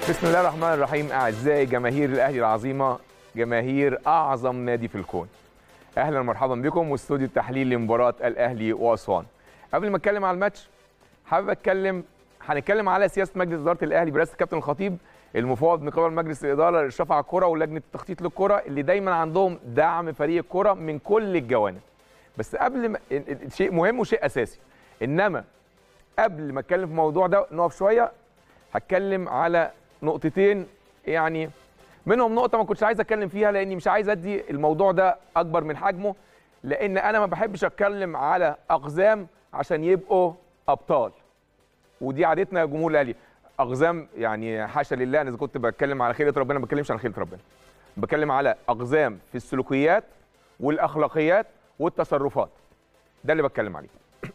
بسم الله الرحمن الرحيم اعزائي جماهير الاهلي العظيمه جماهير اعظم نادي في الكون اهلا ومرحبا بكم واستوديو التحليل لمباراه الاهلي واسوان قبل ما اتكلم على الماتش حابب اتكلم هنتكلم على سياسه مجلس اداره الاهلي برئاسه الكابتن الخطيب المفوض من قبل مجلس الاداره للاشراف على الكره ولجنه التخطيط للكره اللي دايما عندهم دعم فريق الكره من كل الجوانب بس قبل ما شيء مهم وشيء اساسي انما قبل ما اتكلم في الموضوع ده نقف شويه هتكلم على نقطتين يعني منهم نقطه ما كنتش عايز اتكلم فيها لاني مش عايز ادي الموضوع ده اكبر من حجمه لان انا ما بحبش اتكلم على اقزام عشان يبقوا ابطال ودي عادتنا يا جمهور الاهلي اقزام يعني حاشا لله انا اذا كنت بتكلم على خيره ربنا ما بتكلمش عن خيره ربنا بتكلم على اقزام في السلوكيات والاخلاقيات والتصرفات ده اللي بتكلم عليه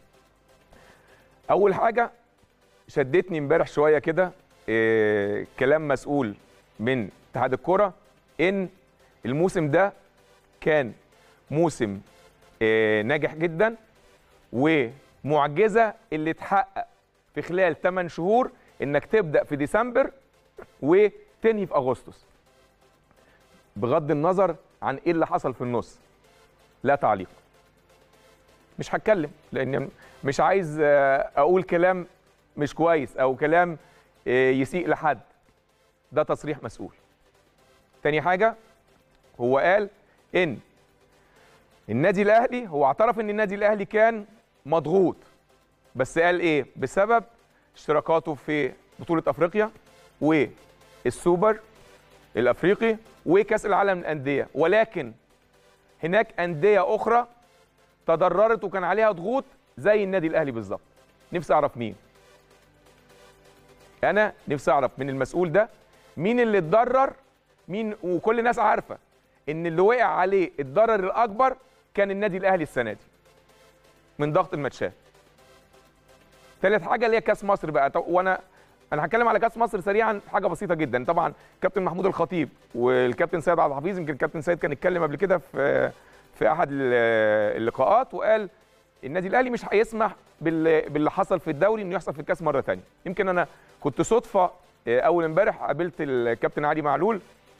اول حاجه شدتني امبارح شويه كده إيه كلام مسؤول من اتحاد الكره ان الموسم ده كان موسم إيه ناجح جدا ومعجزه اللي اتحقق في خلال 8 شهور انك تبدا في ديسمبر وتنهي في اغسطس بغض النظر عن ايه اللي حصل في النص لا تعليق مش هتكلم لان مش عايز اقول كلام مش كويس او كلام يسيء لحد ده تصريح مسؤول تاني حاجه هو قال ان النادي الاهلي هو اعترف ان النادي الاهلي كان مضغوط بس قال ايه بسبب اشتراكاته في بطوله افريقيا والسوبر الافريقي وكاس العالم للانديه ولكن هناك انديه اخرى تضررت وكان عليها ضغوط زي النادي الاهلي بالظبط نفسي اعرف مين انا نفسي اعرف من المسؤول ده مين اللي اتضرر مين وكل الناس عارفه ان اللي وقع عليه الضرر الاكبر كان النادي الاهلي السنه دي من ضغط الماتشات ثالث حاجه اللي هي كاس مصر بقى وانا انا هتكلم على كاس مصر سريعا حاجه بسيطه جدا طبعا كابتن محمود الخطيب والكابتن سيد عبد الحفيظ يمكن الكابتن سيد كان اتكلم قبل كده في في احد اللقاءات وقال النادي الاهلي مش هيسمح باللي حصل في الدوري انه يحصل في الكاس مره ثانيه يمكن انا كنت صدفه اول امبارح قابلت الكابتن علي معلول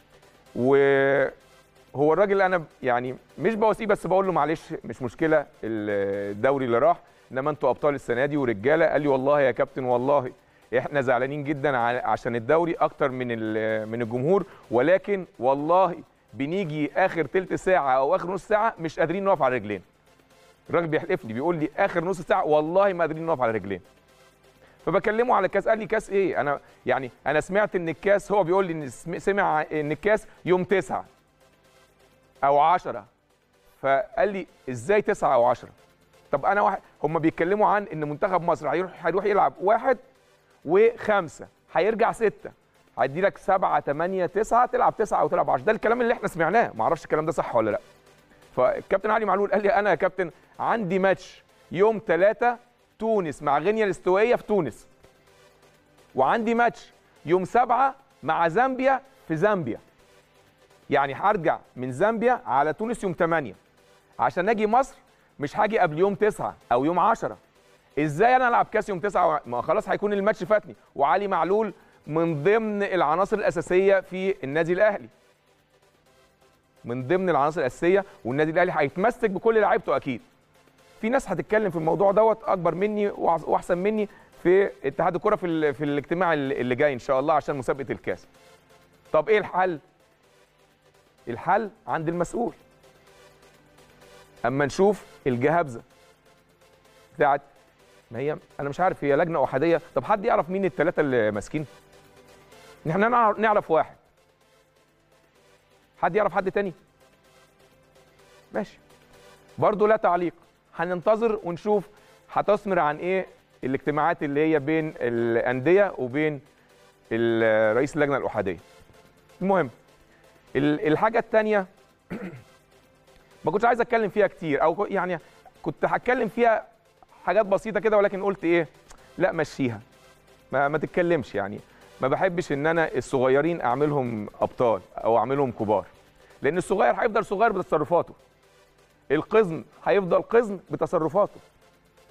وهو الراجل اللي انا يعني مش بواسيه بس بقول له معلش مش مشكله الدوري اللي راح انما انتوا ابطال السنه دي ورجاله قال لي والله يا كابتن والله احنا زعلانين جدا عشان الدوري اكتر من من الجمهور ولكن والله بنيجي اخر تلت ساعه او اخر نص ساعه مش قادرين نقف على رجلين الراجل بيحلف لي بيقول لي اخر نص ساعه والله ما قادرين نقف على رجلين فبكلمه على الكاس قال لي كاس ايه انا يعني انا سمعت ان الكاس هو بيقول لي ان سمع ان الكاس يوم تسعة او عشرة فقال لي ازاي تسعة او عشرة طب انا واحد هم بيتكلموا عن ان منتخب مصر هيروح هيروح يلعب واحد وخمسة هيرجع ستة هيدي لك سبعة ثمانية تسعة تلعب تسعة أو تلعب 10 ده الكلام اللي احنا سمعناه ما اعرفش الكلام ده صح ولا لا فالكابتن علي معلول قال لي انا يا كابتن عندي ماتش يوم ثلاثة تونس مع غينيا الاستوائيه في تونس وعندي ماتش يوم سبعة مع زامبيا في زامبيا يعني هرجع من زامبيا على تونس يوم 8 عشان اجي مصر مش هاجي قبل يوم 9 او يوم 10 ازاي انا العب كاس يوم 9 ما خلاص هيكون الماتش فاتني وعلي معلول من ضمن العناصر الاساسيه في النادي الاهلي من ضمن العناصر الاساسيه والنادي الاهلي هيتمسك بكل لعيبته اكيد في ناس هتتكلم في الموضوع دوت اكبر مني واحسن مني في اتحاد الكره في في الاجتماع اللي جاي ان شاء الله عشان مسابقه الكاس طب ايه الحل الحل عند المسؤول اما نشوف الجهابزه بتاعت ما هي انا مش عارف هي لجنه احاديه طب حد يعرف مين الثلاثه اللي ماسكين احنا نعرف واحد حد يعرف حد تاني ماشي برضه لا تعليق هننتظر ونشوف هتثمر عن ايه الاجتماعات اللي هي بين الانديه وبين رئيس اللجنه الاحاديه المهم الحاجه الثانيه ما كنتش عايز اتكلم فيها كتير او يعني كنت هتكلم فيها حاجات بسيطه كده ولكن قلت ايه لا مشيها ما, ما تتكلمش يعني ما بحبش ان انا الصغيرين اعملهم ابطال او اعملهم كبار لان الصغير هيفضل صغير بتصرفاته القزم هيفضل قزم بتصرفاته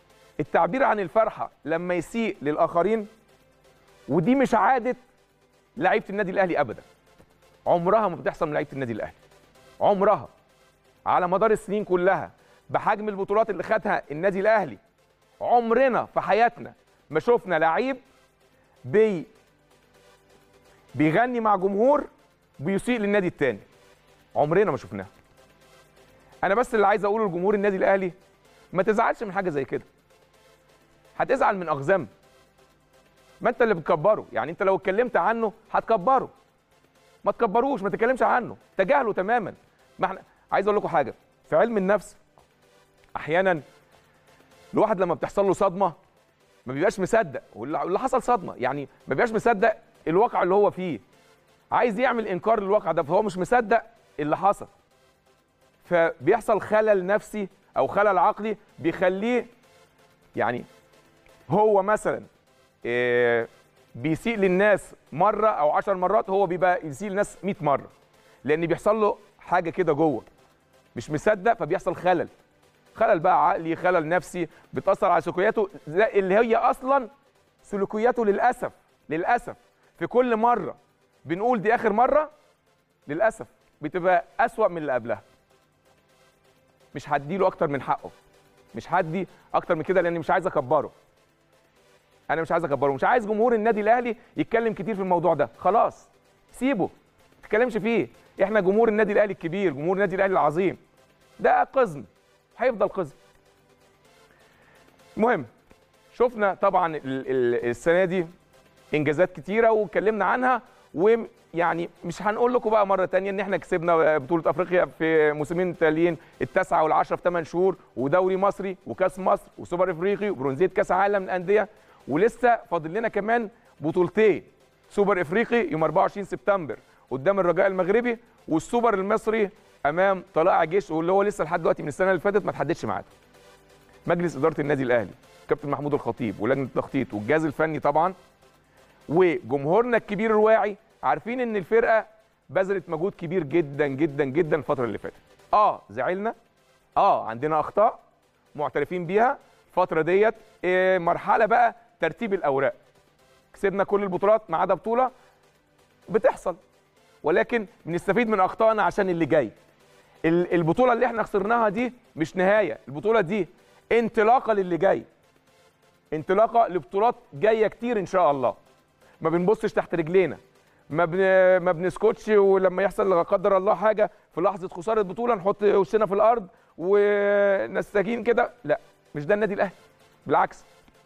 التعبير عن الفرحه لما يسيء للاخرين ودي مش عاده لعيبه النادي الاهلي ابدا عمرها ما بتحصل من لعيبه النادي الاهلي عمرها على مدار السنين كلها بحجم البطولات اللي خدها النادي الاهلي عمرنا في حياتنا ما شفنا لعيب بي بيغني مع جمهور بيسيء للنادي التاني عمرنا ما شفناها انا بس اللي عايز اقوله لجمهور النادي الاهلي ما تزعلش من حاجه زي كده هتزعل من اقزام ما انت اللي بتكبره يعني انت لو اتكلمت عنه هتكبره ما تكبروش ما تتكلمش عنه تجاهله تماما ما احنا عايز اقول لكم حاجه في علم النفس احيانا الواحد لما بتحصل له صدمه ما بيبقاش مصدق واللي حصل صدمه يعني ما بيبقاش مصدق الواقع اللي هو فيه عايز يعمل انكار للواقع ده فهو مش مصدق اللي حصل فبيحصل خلل نفسي او خلل عقلي بيخليه يعني هو مثلا إيه بيسيء للناس مره او عشر مرات هو بيبقى يسيء للناس 100 مره لان بيحصل له حاجه كده جوه مش مصدق فبيحصل خلل خلل بقى عقلي خلل نفسي بتاثر على سلوكياته اللي هي اصلا سلوكياته للاسف للاسف في كل مره بنقول دي اخر مره للاسف بتبقى اسوا من اللي قبلها مش هديله اكتر من حقه مش هدي اكتر من كده لاني مش عايز اكبره انا مش عايز اكبره مش عايز جمهور النادي الاهلي يتكلم كتير في الموضوع ده خلاص سيبه ما تتكلمش فيه احنا جمهور النادي الاهلي الكبير جمهور النادي الاهلي العظيم ده قزم هيفضل قزم المهم شفنا طبعا السنه دي انجازات كتيره واتكلمنا عنها ويعني مش هنقول لكم بقى مره تانية ان احنا كسبنا بطوله افريقيا في موسمين تاليين التاسعه والعشره في 8 شهور ودوري مصري وكاس مصر وسوبر افريقي وبرونزيه كاس عالم للانديه ولسه فاضل لنا كمان بطولتين سوبر افريقي يوم 24 سبتمبر قدام الرجاء المغربي والسوبر المصري امام طلائع جيش واللي هو لسه لحد دلوقتي من السنه اللي فاتت ما تحددش ميعاده. مجلس اداره النادي الاهلي كابتن محمود الخطيب ولجنه التخطيط والجهاز الفني طبعا وجمهورنا الكبير الواعي عارفين ان الفرقه بذلت مجهود كبير جدا جدا جدا الفتره اللي فاتت. اه زعلنا اه عندنا اخطاء معترفين بيها الفتره ديت إيه مرحله بقى ترتيب الاوراق. كسبنا كل البطولات ما عدا بطوله بتحصل ولكن بنستفيد من اخطائنا عشان اللي جاي. البطوله اللي احنا خسرناها دي مش نهايه البطوله دي انطلاقه للي جاي انطلاقه لبطولات جايه كتير ان شاء الله ما بنبصش تحت رجلينا ما بن... ما بنسكتش ولما يحصل لا قدر الله حاجه في لحظه خساره بطوله نحط وشنا في الارض ونستكين كده لا مش ده النادي الاهلي بالعكس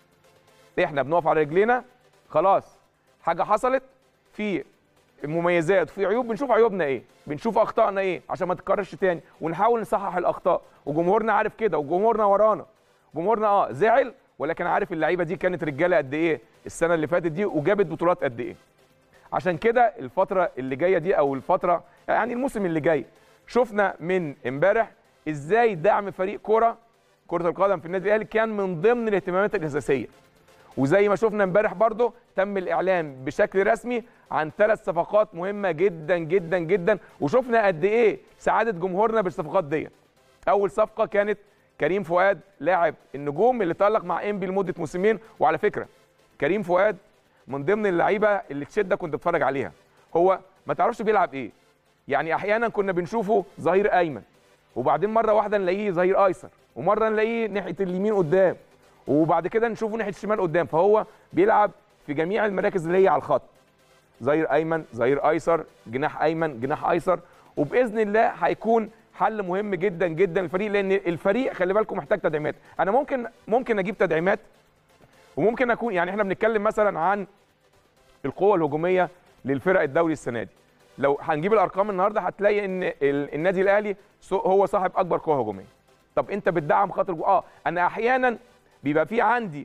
احنا بنقف على رجلينا خلاص حاجه حصلت في مميزات وفي عيوب بنشوف عيوبنا ايه بنشوف اخطائنا ايه عشان ما تتكررش تاني ونحاول نصحح الاخطاء وجمهورنا عارف كده وجمهورنا ورانا جمهورنا اه زعل ولكن عارف اللعيبه دي كانت رجاله قد ايه السنه اللي فاتت دي وجابت بطولات قد ايه عشان كده الفتره اللي جايه دي او الفتره يعني الموسم اللي جاي شفنا من امبارح ازاي دعم فريق كره كره القدم في النادي الاهلي كان من ضمن الاهتمامات الاساسيه وزي ما شفنا امبارح برضه تم الاعلان بشكل رسمي عن ثلاث صفقات مهمه جدا جدا جدا وشفنا قد ايه سعاده جمهورنا بالصفقات ديت اول صفقه كانت كريم فؤاد لاعب النجوم اللي تالق مع انبي لمده موسمين وعلى فكره كريم فؤاد من ضمن اللعيبه اللي تشدك كنت بتتفرج عليها هو ما تعرفش بيلعب ايه يعني احيانا كنا بنشوفه ظهير ايمن وبعدين مره واحده نلاقيه ظهير ايسر ومره نلاقيه ناحيه اليمين قدام وبعد كده نشوفه ناحيه الشمال قدام فهو بيلعب في جميع المراكز اللي هي على الخط ظهير ايمن ظهير ايسر جناح ايمن جناح ايسر وباذن الله هيكون حل مهم جدا جدا للفريق لان الفريق خلي بالكم محتاج تدعيمات انا ممكن ممكن اجيب تدعيمات وممكن اكون يعني احنا بنتكلم مثلا عن القوه الهجوميه للفرق الدوري السنه دي لو هنجيب الارقام النهارده هتلاقي ان النادي الاهلي هو صاحب اكبر قوه هجوميه طب انت بتدعم خاطر اه انا احيانا بيبقى في عندي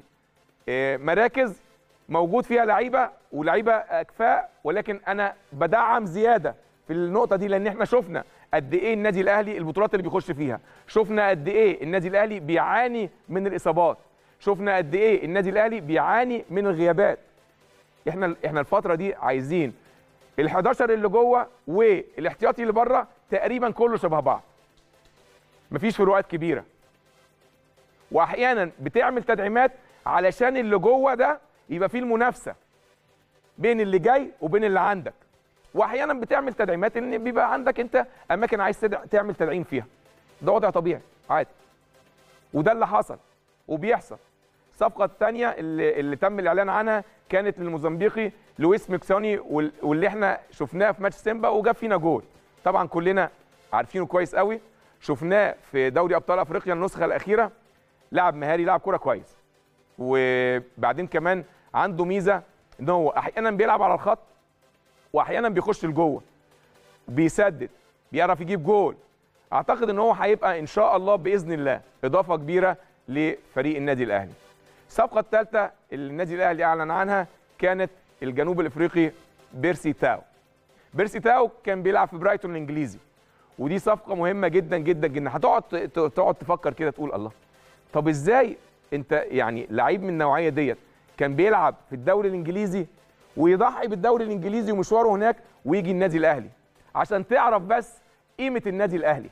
مراكز موجود فيها لعيبه ولعيبه اكفاء ولكن انا بدعم زياده في النقطه دي لان احنا شفنا قد ايه النادي الاهلي البطولات اللي بيخش فيها شفنا قد ايه النادي الاهلي بيعاني من الاصابات شفنا قد ايه النادي الاهلي بيعاني من الغيابات احنا احنا الفتره دي عايزين ال11 اللي جوه والاحتياطي اللي بره تقريبا كله شبه بعض مفيش فروقات كبيره واحيانا بتعمل تدعيمات علشان اللي جوه ده يبقى فيه المنافسه بين اللي جاي وبين اللي عندك واحيانا بتعمل تدعيمات ان بيبقى عندك انت اماكن عايز تدع- تعمل تدعيم فيها ده وضع طبيعي عادي وده اللي حصل وبيحصل الصفقه الثانيه اللي, اللي تم الاعلان عنها كانت للموزمبيقي لويس ميكسوني وال- واللي احنا شفناه في ماتش سيمبا وجاب فينا جول طبعا كلنا عارفينه كويس قوي شفناه في دوري ابطال افريقيا النسخه الاخيره لاعب مهاري لاعب كوره كويس وبعدين كمان عنده ميزه ان هو احيانا بيلعب على الخط واحيانا بيخش لجوه بيسدد بيعرف يجيب جول اعتقد ان هو هيبقى ان شاء الله باذن الله اضافه كبيره لفريق النادي الاهلي الصفقه الثالثه اللي النادي الاهلي اعلن عنها كانت الجنوب الافريقي بيرسي تاو بيرسي تاو كان بيلعب في برايتون الانجليزي ودي صفقه مهمه جدا جدا جدا هتقعد ت- ت- تقعد تفكر كده تقول الله طب ازاي انت يعني لعيب من النوعيه ديت كان بيلعب في الدوري الانجليزي ويضحي بالدوري الانجليزي ومشواره هناك ويجي النادي الاهلي عشان تعرف بس قيمه النادي الاهلي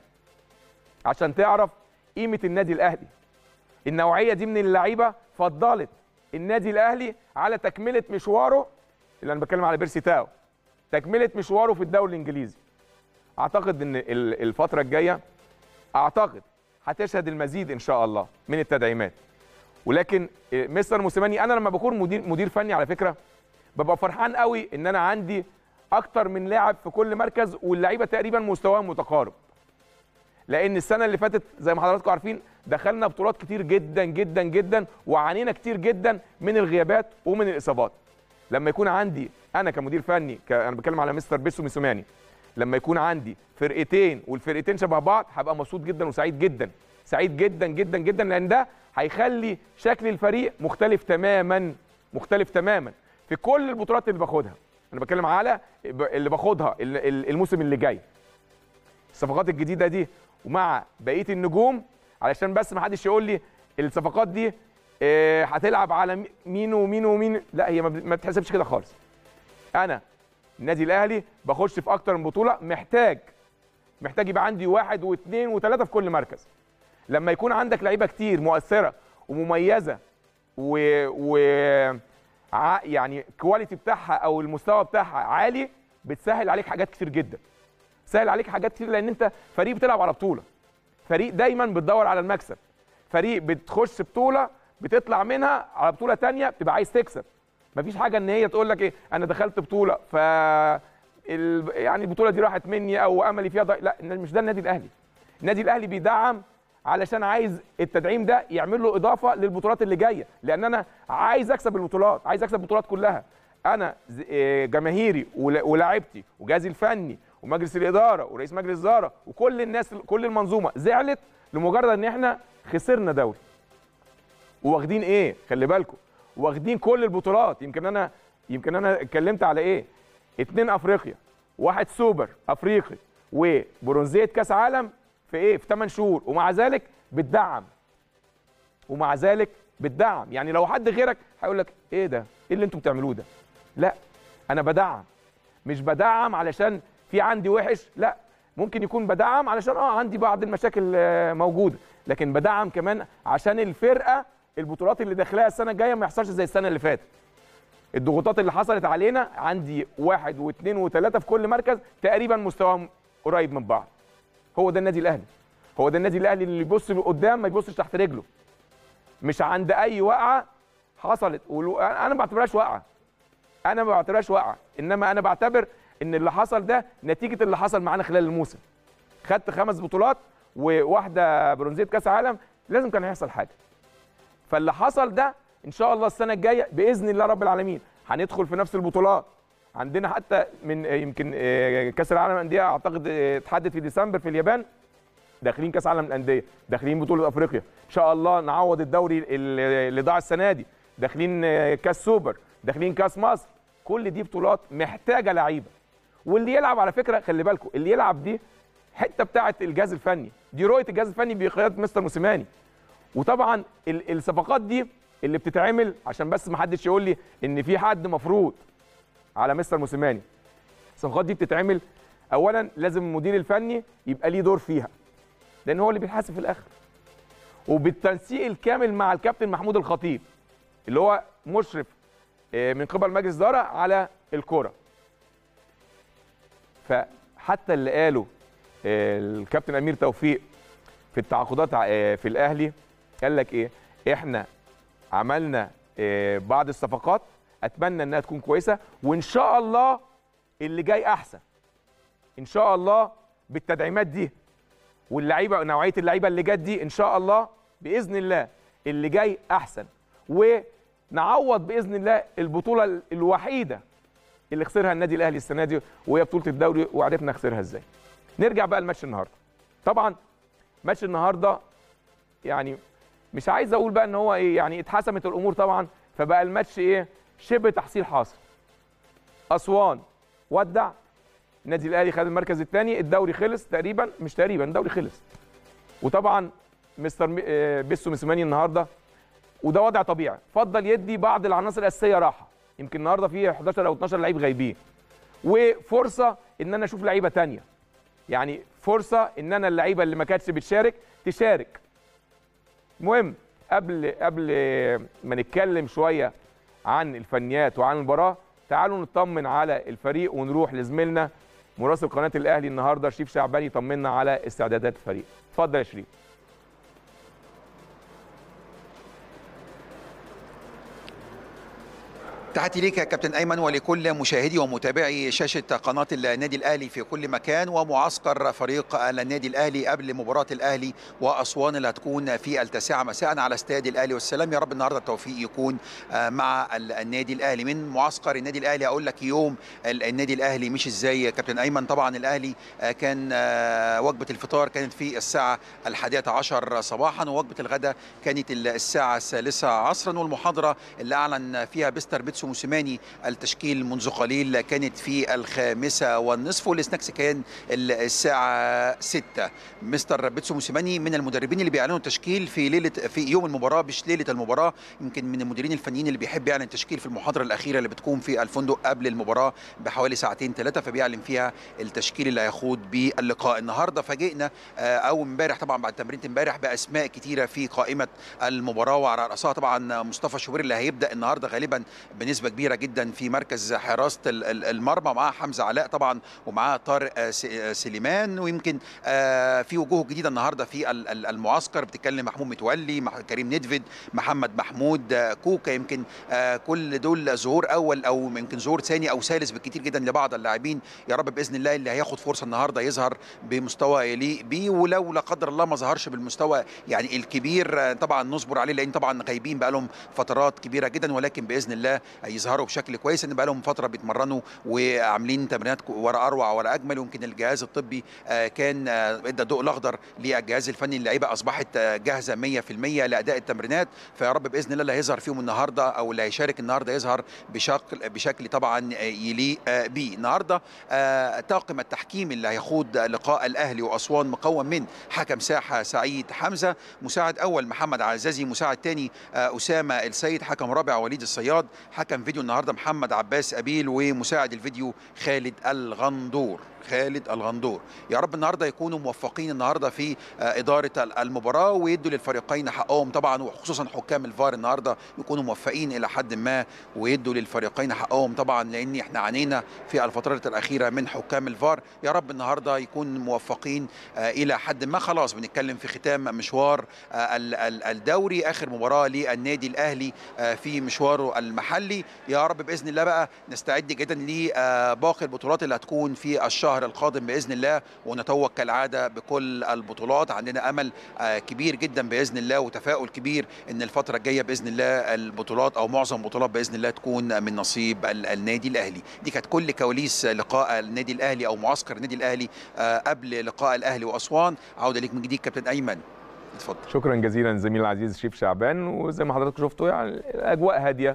عشان تعرف قيمه النادي الاهلي النوعيه دي من اللعيبه فضلت النادي الاهلي على تكمله مشواره اللي انا بتكلم على بيرسي تاو تكمله مشواره في الدوري الانجليزي اعتقد ان ال- الفتره الجايه اعتقد هتشهد المزيد ان شاء الله من التدعيمات ولكن إيه، مستر موسيماني انا لما بكون مدير مدير فني على فكره ببقى فرحان قوي ان انا عندي اكتر من لاعب في كل مركز واللعيبه تقريبا مستواهم متقارب لان السنه اللي فاتت زي ما حضراتكم عارفين دخلنا بطولات كتير جدا جدا جدا وعانينا كتير جدا من الغيابات ومن الاصابات لما يكون عندي انا كمدير فني ك... انا بتكلم على مستر بيسو ميسوماني لما يكون عندي فرقتين والفرقتين شبه بعض هبقى مبسوط جدا وسعيد جدا سعيد جدا جدا جدا لان ده هيخلي شكل الفريق مختلف تماما مختلف تماما في كل البطولات اللي باخدها انا بتكلم على اللي باخدها ال- ال- الموسم اللي جاي الصفقات الجديده دي ومع بقيه النجوم علشان بس ما حدش يقول لي الصفقات دي آه، هتلعب على مي- مين ومين ومين لا هي ما بت- ما بتحسبش كده خالص انا النادي الاهلي بخش في اكتر من بطوله محتاج محتاج يبقى عندي واحد واثنين وثلاثه في كل مركز لما يكون عندك لعيبه كتير مؤثره ومميزه و, و... ع- يعني الكواليتي بتاعها او المستوى بتاعها عالي بتسهل عليك حاجات كتير جدا سهل عليك حاجات كتير لان انت فريق بتلعب على بطوله فريق دايما بتدور على المكسب فريق بتخش بطوله بتطلع منها على بطوله تانية بتبقى عايز تكسب مفيش حاجه ان هي تقول لك ايه انا دخلت بطوله ف ال... يعني البطوله دي راحت مني او املي فيها ضي... لا مش ده النادي الاهلي النادي الاهلي بيدعم علشان عايز التدعيم ده يعمل له اضافه للبطولات اللي جايه لان انا عايز اكسب البطولات عايز اكسب البطولات كلها انا ز- إيه، جماهيري ولا- ولاعيبتي وجهازي الفني ومجلس الاداره ورئيس مجلس الاداره وكل الناس كل المنظومه زعلت لمجرد ان احنا خسرنا دوري واخدين ايه خلي بالكم واخدين كل البطولات يمكن انا يمكن انا اتكلمت على ايه اتنين افريقيا واحد سوبر افريقي وبرونزيه كاس عالم في ايه في 8 شهور ومع ذلك بتدعم ومع ذلك بتدعم يعني لو حد غيرك هيقول لك ايه ده ايه اللي انتوا بتعملوه ده لا انا بدعم مش بدعم علشان في عندي وحش لا ممكن يكون بدعم علشان اه عندي بعض المشاكل آه، موجوده لكن بدعم كمان عشان الفرقه البطولات اللي داخلها السنه الجايه ما يحصلش زي السنه اللي فاتت الضغوطات اللي حصلت علينا عندي واحد واثنين وثلاثه في كل مركز تقريبا مستواهم قريب من بعض هو ده النادي الاهلي هو ده النادي الاهلي اللي يبص لقدام ما يبصش تحت رجله مش عند اي وقعه حصلت ولو- انا ما بعتبرهاش وقعه انا ما بعتبرهاش وقعه انما انا بعتبر ان اللي حصل ده نتيجه اللي حصل معانا خلال الموسم خدت خمس بطولات وواحده برونزيه كاس عالم لازم كان هيحصل حاجه فاللي حصل ده ان شاء الله السنه الجايه باذن الله رب العالمين هندخل في نفس البطولات عندنا حتى من آه، يمكن آه، كاس العالم للانديه اعتقد آه، اتحدد في ديسمبر في اليابان داخلين كاس عالم الانديه داخلين بطوله افريقيا ان شاء الله نعوض الدوري اللي اللي ضاع السنه دي داخلين آه، كاس سوبر داخلين كاس مصر كل دي بطولات محتاجه لعيبه واللي يلعب على فكره خلي بالكم اللي يلعب دي حته بتاعه الجهاز الفني دي رؤيه الجهاز الفني بقياده مستر موسيماني وطبعا ال- الصفقات دي اللي بتتعمل عشان بس ما حدش يقول لي ان في حد مفروض على مستر موسيماني الصفقات دي بتتعمل اولا لازم المدير الفني يبقى ليه دور فيها لان هو اللي بيتحاسب في الاخر وبالتنسيق الكامل مع الكابتن محمود الخطيب اللي هو مشرف آه، من قبل مجلس اداره على الكره فحتى اللي قاله آه، الكابتن امير توفيق في التعاقدات آه، في الاهلي قال لك ايه احنا عملنا آه، بعض الصفقات اتمنى انها تكون كويسه وان شاء الله اللي جاي احسن ان شاء الله بالتدعيمات دي واللعيبه نوعيه اللعيبه اللي جت دي ان شاء الله باذن الله اللي جاي احسن ونعوض باذن الله البطوله الوحيده اللي خسرها النادي الاهلي السنه دي وهي بطوله الدوري وعرفنا نخسرها ازاي نرجع بقى لماتش النهارده طبعا ماتش النهارده يعني مش عايز اقول بقى ان هو ايه يعني اتحسمت الامور طبعا فبقى الماتش ايه شبه تحصيل حاصل اسوان ودع النادي الاهلي خد المركز الثاني الدوري خلص تقريبا مش تقريبا الدوري خلص وطبعا مستر مي- آه، بيسو موسيماني النهارده وده وضع طبيعي فضل يدي بعض العناصر الاساسيه راحه يمكن النهارده في 11 او 12 لعيب غايبين وفرصه ان انا اشوف لعيبه تانية يعني فرصه ان انا اللعيبه اللي ما كانتش بتشارك تشارك المهم قبل قبل ما نتكلم شويه عن الفنيات وعن المباراه تعالوا نطمن على الفريق ونروح لزميلنا مراسل قناه الاهلي النهارده شريف شعباني يطمنا على استعدادات الفريق اتفضل يا شريف تحياتي ليك يا كابتن ايمن ولكل مشاهدي ومتابعي شاشه قناه النادي الاهلي في كل مكان ومعسكر فريق النادي الاهلي قبل مباراه الاهلي واسوان اللي هتكون في التاسعه مساء على استاد الاهلي والسلام يا رب النهارده التوفيق يكون آه، مع ال- النادي الاهلي من معسكر النادي الاهلي اقول لك يوم ال- النادي الاهلي مش ازاي يا كابتن ايمن طبعا الاهلي آه، كان آه، وجبه الفطار كانت في الساعه الحادية عشر صباحا ووجبه الغداء كانت ال- الساعه الثالثه عصرا والمحاضره اللي اعلن فيها بيستر بيتسو موسيماني التشكيل منذ قليل كانت في الخامسه والنصف والسناكس كان ال- الساعه 6 مستر بيتسو موسيماني من المدربين اللي بيعلنوا التشكيل في ليله في يوم المباراه مش ليله المباراه يمكن من المديرين الفنيين اللي بيحب يعلن التشكيل في المحاضره الاخيره اللي بتكون في الفندق قبل المباراه بحوالي ساعتين ثلاثه فبيعلن فيها التشكيل اللي هيخوض بيه اللقاء النهارده فاجئنا آه، او امبارح طبعا بعد تمرينه امبارح باسماء كتيره في قائمه المباراه وعلى راسها طبعا مصطفى شوبير اللي هيبدا النهارده غالبا بنسبه كبيره جدا في مركز حراسه ال- ال- المرمى معاه حمزه علاء طبعا ومعاه طارق آه، س- آه، سليمان ويمكن آه، في وجوه جديده النهارده في ال- ال- المعسكر بتتكلم محمود متولي مح- كريم ندفد محمد محمود آه، كوكا يمكن آه، كل دول ظهور اول او يمكن ظهور ثاني او ثالث بالكثير جدا لبعض اللاعبين يا رب باذن الله اللي هياخد فرصه النهارده يظهر بمستوى يليق بيه ولو لا قدر الله ما ظهرش بالمستوى يعني الكبير آه، طبعا نصبر عليه لان طبعا غايبين بقى لهم فترات كبيره جدا ولكن باذن الله يظهروا بشكل كويس ان بقى لهم فتره بيتمرنوا وعاملين تمرينات ورا اروع ورا اجمل ويمكن الجهاز الطبي آه، كان آه، ادى الضوء الاخضر للجهاز الفني اللعيبه اصبحت آه، جاهزه 100% لاداء التمرينات فيا رب باذن الله اللي هيظهر فيهم النهارده او اللي هيشارك النهارده يظهر بشكل بشكل طبعا آه، يليق آه، بيه النهارده آه، طاقم التحكيم اللي هيخوض لقاء الاهلي واسوان مكون من حكم ساحه سعيد حمزه مساعد اول محمد عزازي مساعد ثاني اسامه السيد حكم رابع وليد الصياد حكم فيديو النهارده محمد عباس ابيل ومساعد الفيديو خالد الغندور خالد الغندور يا رب النهارده يكونوا موفقين النهارده في آه، اداره ال- المباراه ويدوا للفريقين حقهم طبعا وخصوصا حكام الفار النهارده يكونوا موفقين الى حد ما ويدوا للفريقين حقهم طبعا لان احنا عانينا في الفترات الاخيره من حكام الفار يا رب النهارده يكون موفقين آه، الى حد ما خلاص بنتكلم في ختام مشوار آه، ال- ال- الدوري اخر مباراه للنادي الاهلي آه، في مشواره المحلي يا رب باذن الله بقى نستعد جدا لباقي البطولات اللي هتكون في الشهر القادم باذن الله ونتوج كالعاده بكل البطولات عندنا امل آه، كبير جدا باذن الله وتفاؤل كبير ان الفتره الجايه باذن الله البطولات او معظم البطولات باذن الله تكون من نصيب ال- النادي الاهلي دي كانت كل كواليس لقاء النادي الاهلي او معسكر النادي الاهلي آه، قبل لقاء الاهلي واسوان عوده ليك من جديد كابتن ايمن اتفضل شكرا جزيلا زميلي العزيز شريف شعبان وزي ما حضراتكم شفتوا يعني الاجواء هاديه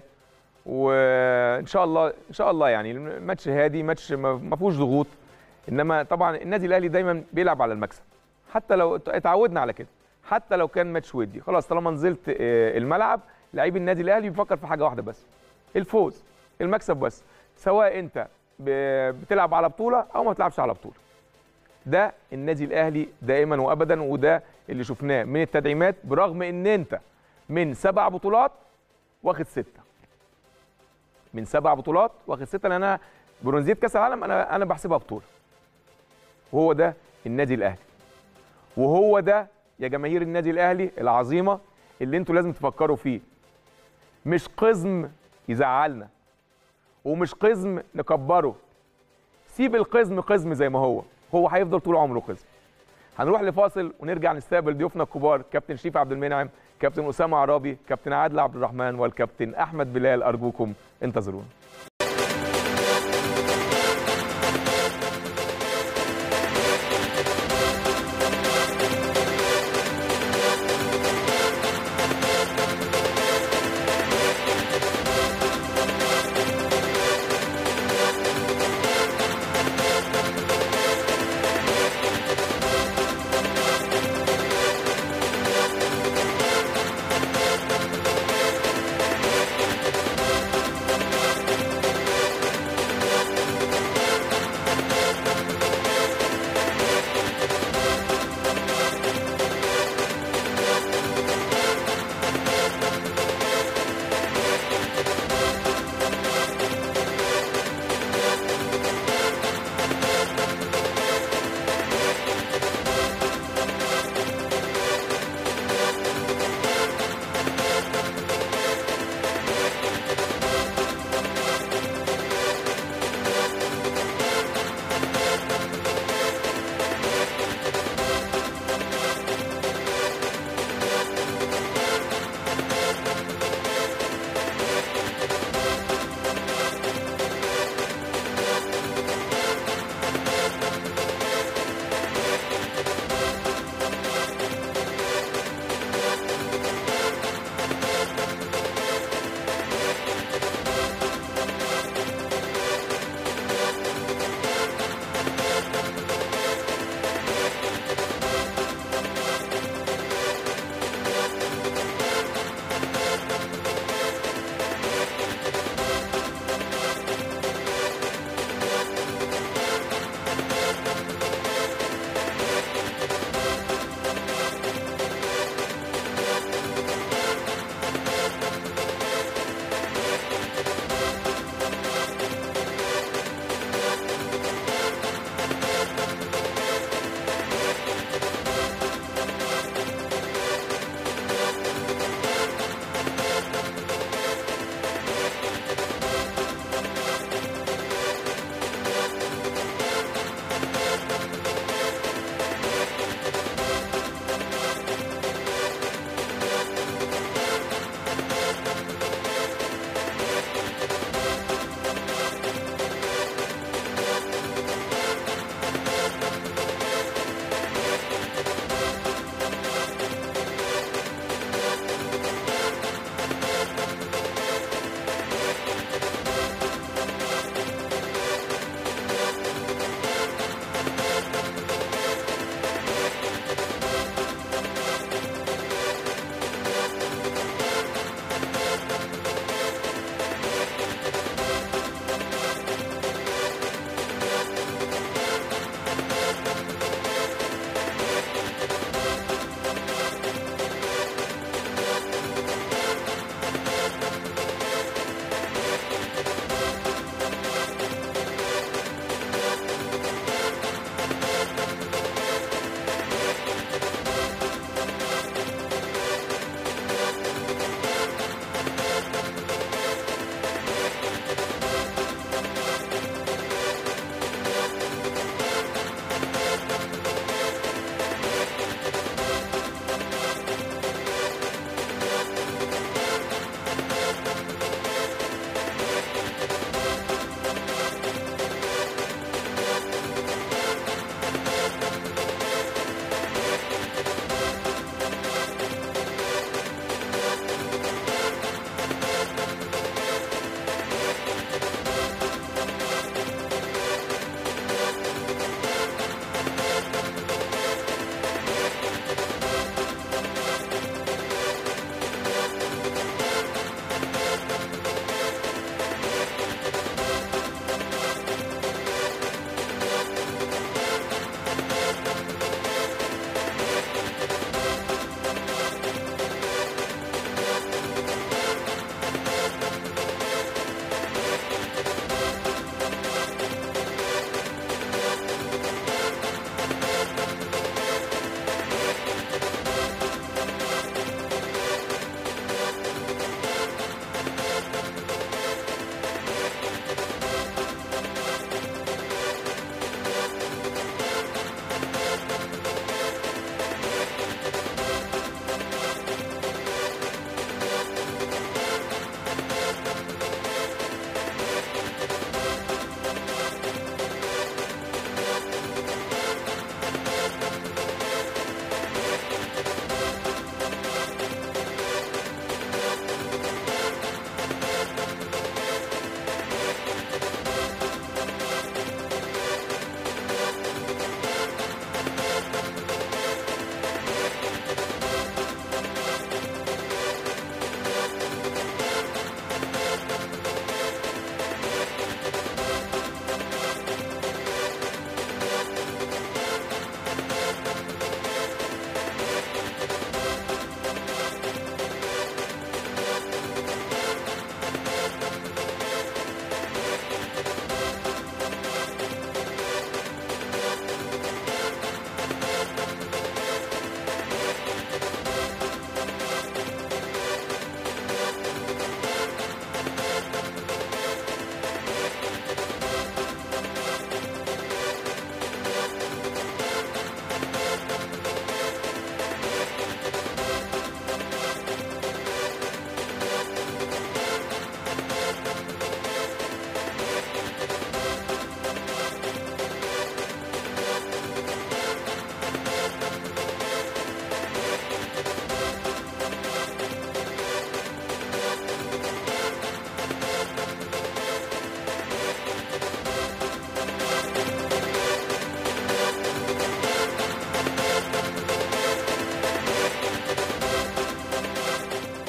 وان شاء الله ان شاء الله يعني الماتش هادي ماتش ما ما فيهوش ضغوط انما طبعا النادي الاهلي دايما بيلعب على المكسب حتى لو اتعودنا على كده حتى لو كان ماتش ودي خلاص طالما نزلت آه، الملعب لعيب النادي الاهلي بيفكر في حاجه واحده بس الفوز المكسب بس سواء انت ب- بتلعب على بطوله او ما بتلعبش على بطوله ده النادي الاهلي دائما وابدا وده اللي شفناه من التدعيمات برغم ان انت من سبع بطولات واخد سته من سبع بطولات واخد سته لان انا برونزيه كاس العالم انا انا بحسبها بطوله وهو ده النادي الاهلي وهو ده يا جماهير النادي الاهلي العظيمه اللي انتوا لازم تفكروا فيه مش قزم يزعلنا ومش قزم نكبره سيب القزم قزم زي ما هو هو هيفضل طول عمره قزم هنروح لفاصل ونرجع نستقبل ضيوفنا الكبار كابتن شريف عبد المنعم كابتن اسامه عرابي كابتن عادل عبد الرحمن والكابتن احمد بلال ارجوكم انتظرونا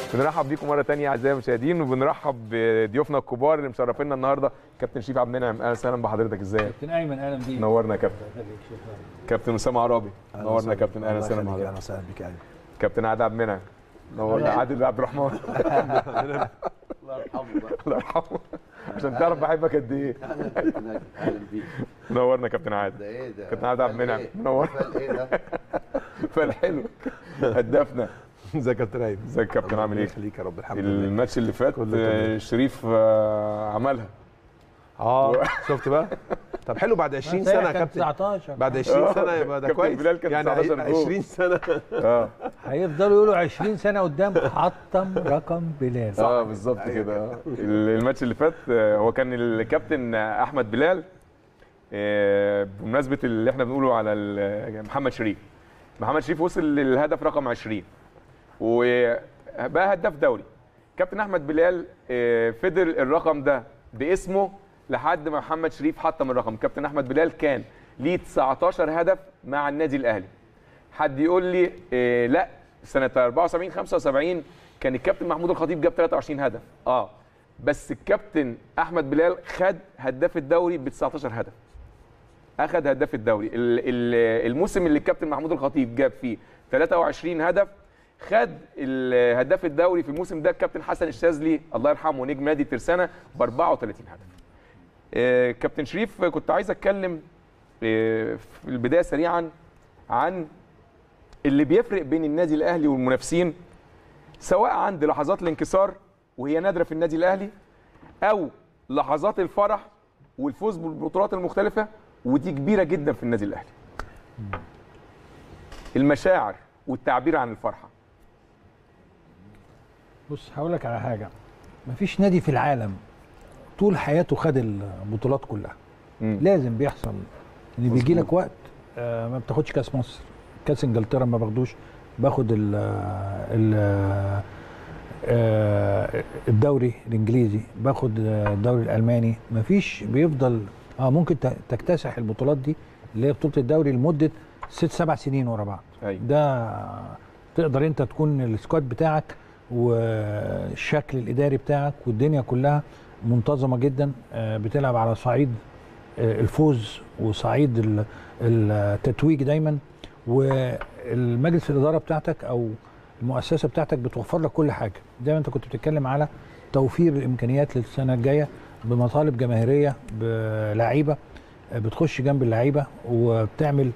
بنرحب بيكم مره تانية اعزائي المشاهدين وبنرحب بضيوفنا الكبار اللي مشرفينا النهارده كابتن شريف عبد المنعم اهلا وسهلا بحضرتك ازيك كابتن ايمن اهلا بيك نورنا يا كابتن كابتن اسامه عرابي نورنا يا كابتن اهلا وسهلا اهلا بحضرتك وسهلا بك يعني كابتن عادل عبد المنعم نورنا عادل عبد الرحمن الله يرحمه بقى الله يرحمه عشان تعرف بحبك قد ايه اهلا بيك نورنا كابتن عادل ده ايه ده كابتن عادل عبد المنعم إيه؟ منور. فال ايه ده فالحلو هدافنا ازيك يا كابتن ايمن ازيك يا كابتن عامل ايه يخليك يا رب الحمد لله الماتش اللي فات كله تمام. آه، شريف آه، عملها اه شفت بقى طب حلو بعد 20 سنه يا كابتن 19 بعد 20 سنه يبقى ده كابتن كويس بلال كان يعني 19 جول. 20 سنه اه هيفضلوا يقولوا 20 سنه قدام حطم رقم بلال اه بالظبط كده آه. ال- الماتش اللي فات آه، هو كان الكابتن آه، احمد بلال آه، بمناسبه اللي احنا بنقوله على ال- محمد شريف محمد شريف وصل للهدف رقم 20 وبقى هداف دوري كابتن احمد بلال آه، فضل الرقم ده باسمه لحد ما محمد شريف حطم الرقم كابتن احمد بلال كان ليه 19 هدف مع النادي الاهلي حد يقول لي إيه لا سنه 74 75 كان الكابتن محمود الخطيب جاب 23 هدف اه بس الكابتن احمد بلال خد هداف الدوري ب 19 هدف اخد هداف الدوري ال- ال- الموسم اللي الكابتن محمود الخطيب جاب فيه 23 هدف خد ال- هداف الدوري في الموسم ده الكابتن حسن الشاذلي الله يرحمه نجم نادي ترسانه ب 34 هدف آه، كابتن شريف كنت عايز اتكلم آه، في البدايه سريعا عن اللي بيفرق بين النادي الاهلي والمنافسين سواء عند لحظات الانكسار وهي نادره في النادي الاهلي او لحظات الفرح والفوز بالبطولات المختلفه ودي كبيره جدا في النادي الاهلي المشاعر والتعبير عن الفرحه بص هقول لك على حاجه مفيش نادي في العالم طول حياته خد البطولات كلها مم. لازم بيحصل ان بيجي لك وقت آه، ما بتاخدش كاس مصر كاس انجلترا ما باخدوش باخد ال ال آه، الدوري الانجليزي باخد الدوري الالماني مفيش بيفضل اه ممكن ت- تكتسح البطولات دي اللي هي بطوله الدوري لمده ست سبع سنين ورا بعض أيوة. ده تقدر انت تكون السكواد بتاعك والشكل الاداري بتاعك والدنيا كلها منتظمه جدا آه، بتلعب على صعيد آه، الفوز وصعيد ال- التتويج دايما والمجلس الاداره بتاعتك او المؤسسه بتاعتك بتوفر لك كل حاجه زي ما انت كنت بتتكلم على توفير الامكانيات للسنه الجايه بمطالب جماهيريه بلعيبه آه، بتخش جنب اللعيبه وبتعمل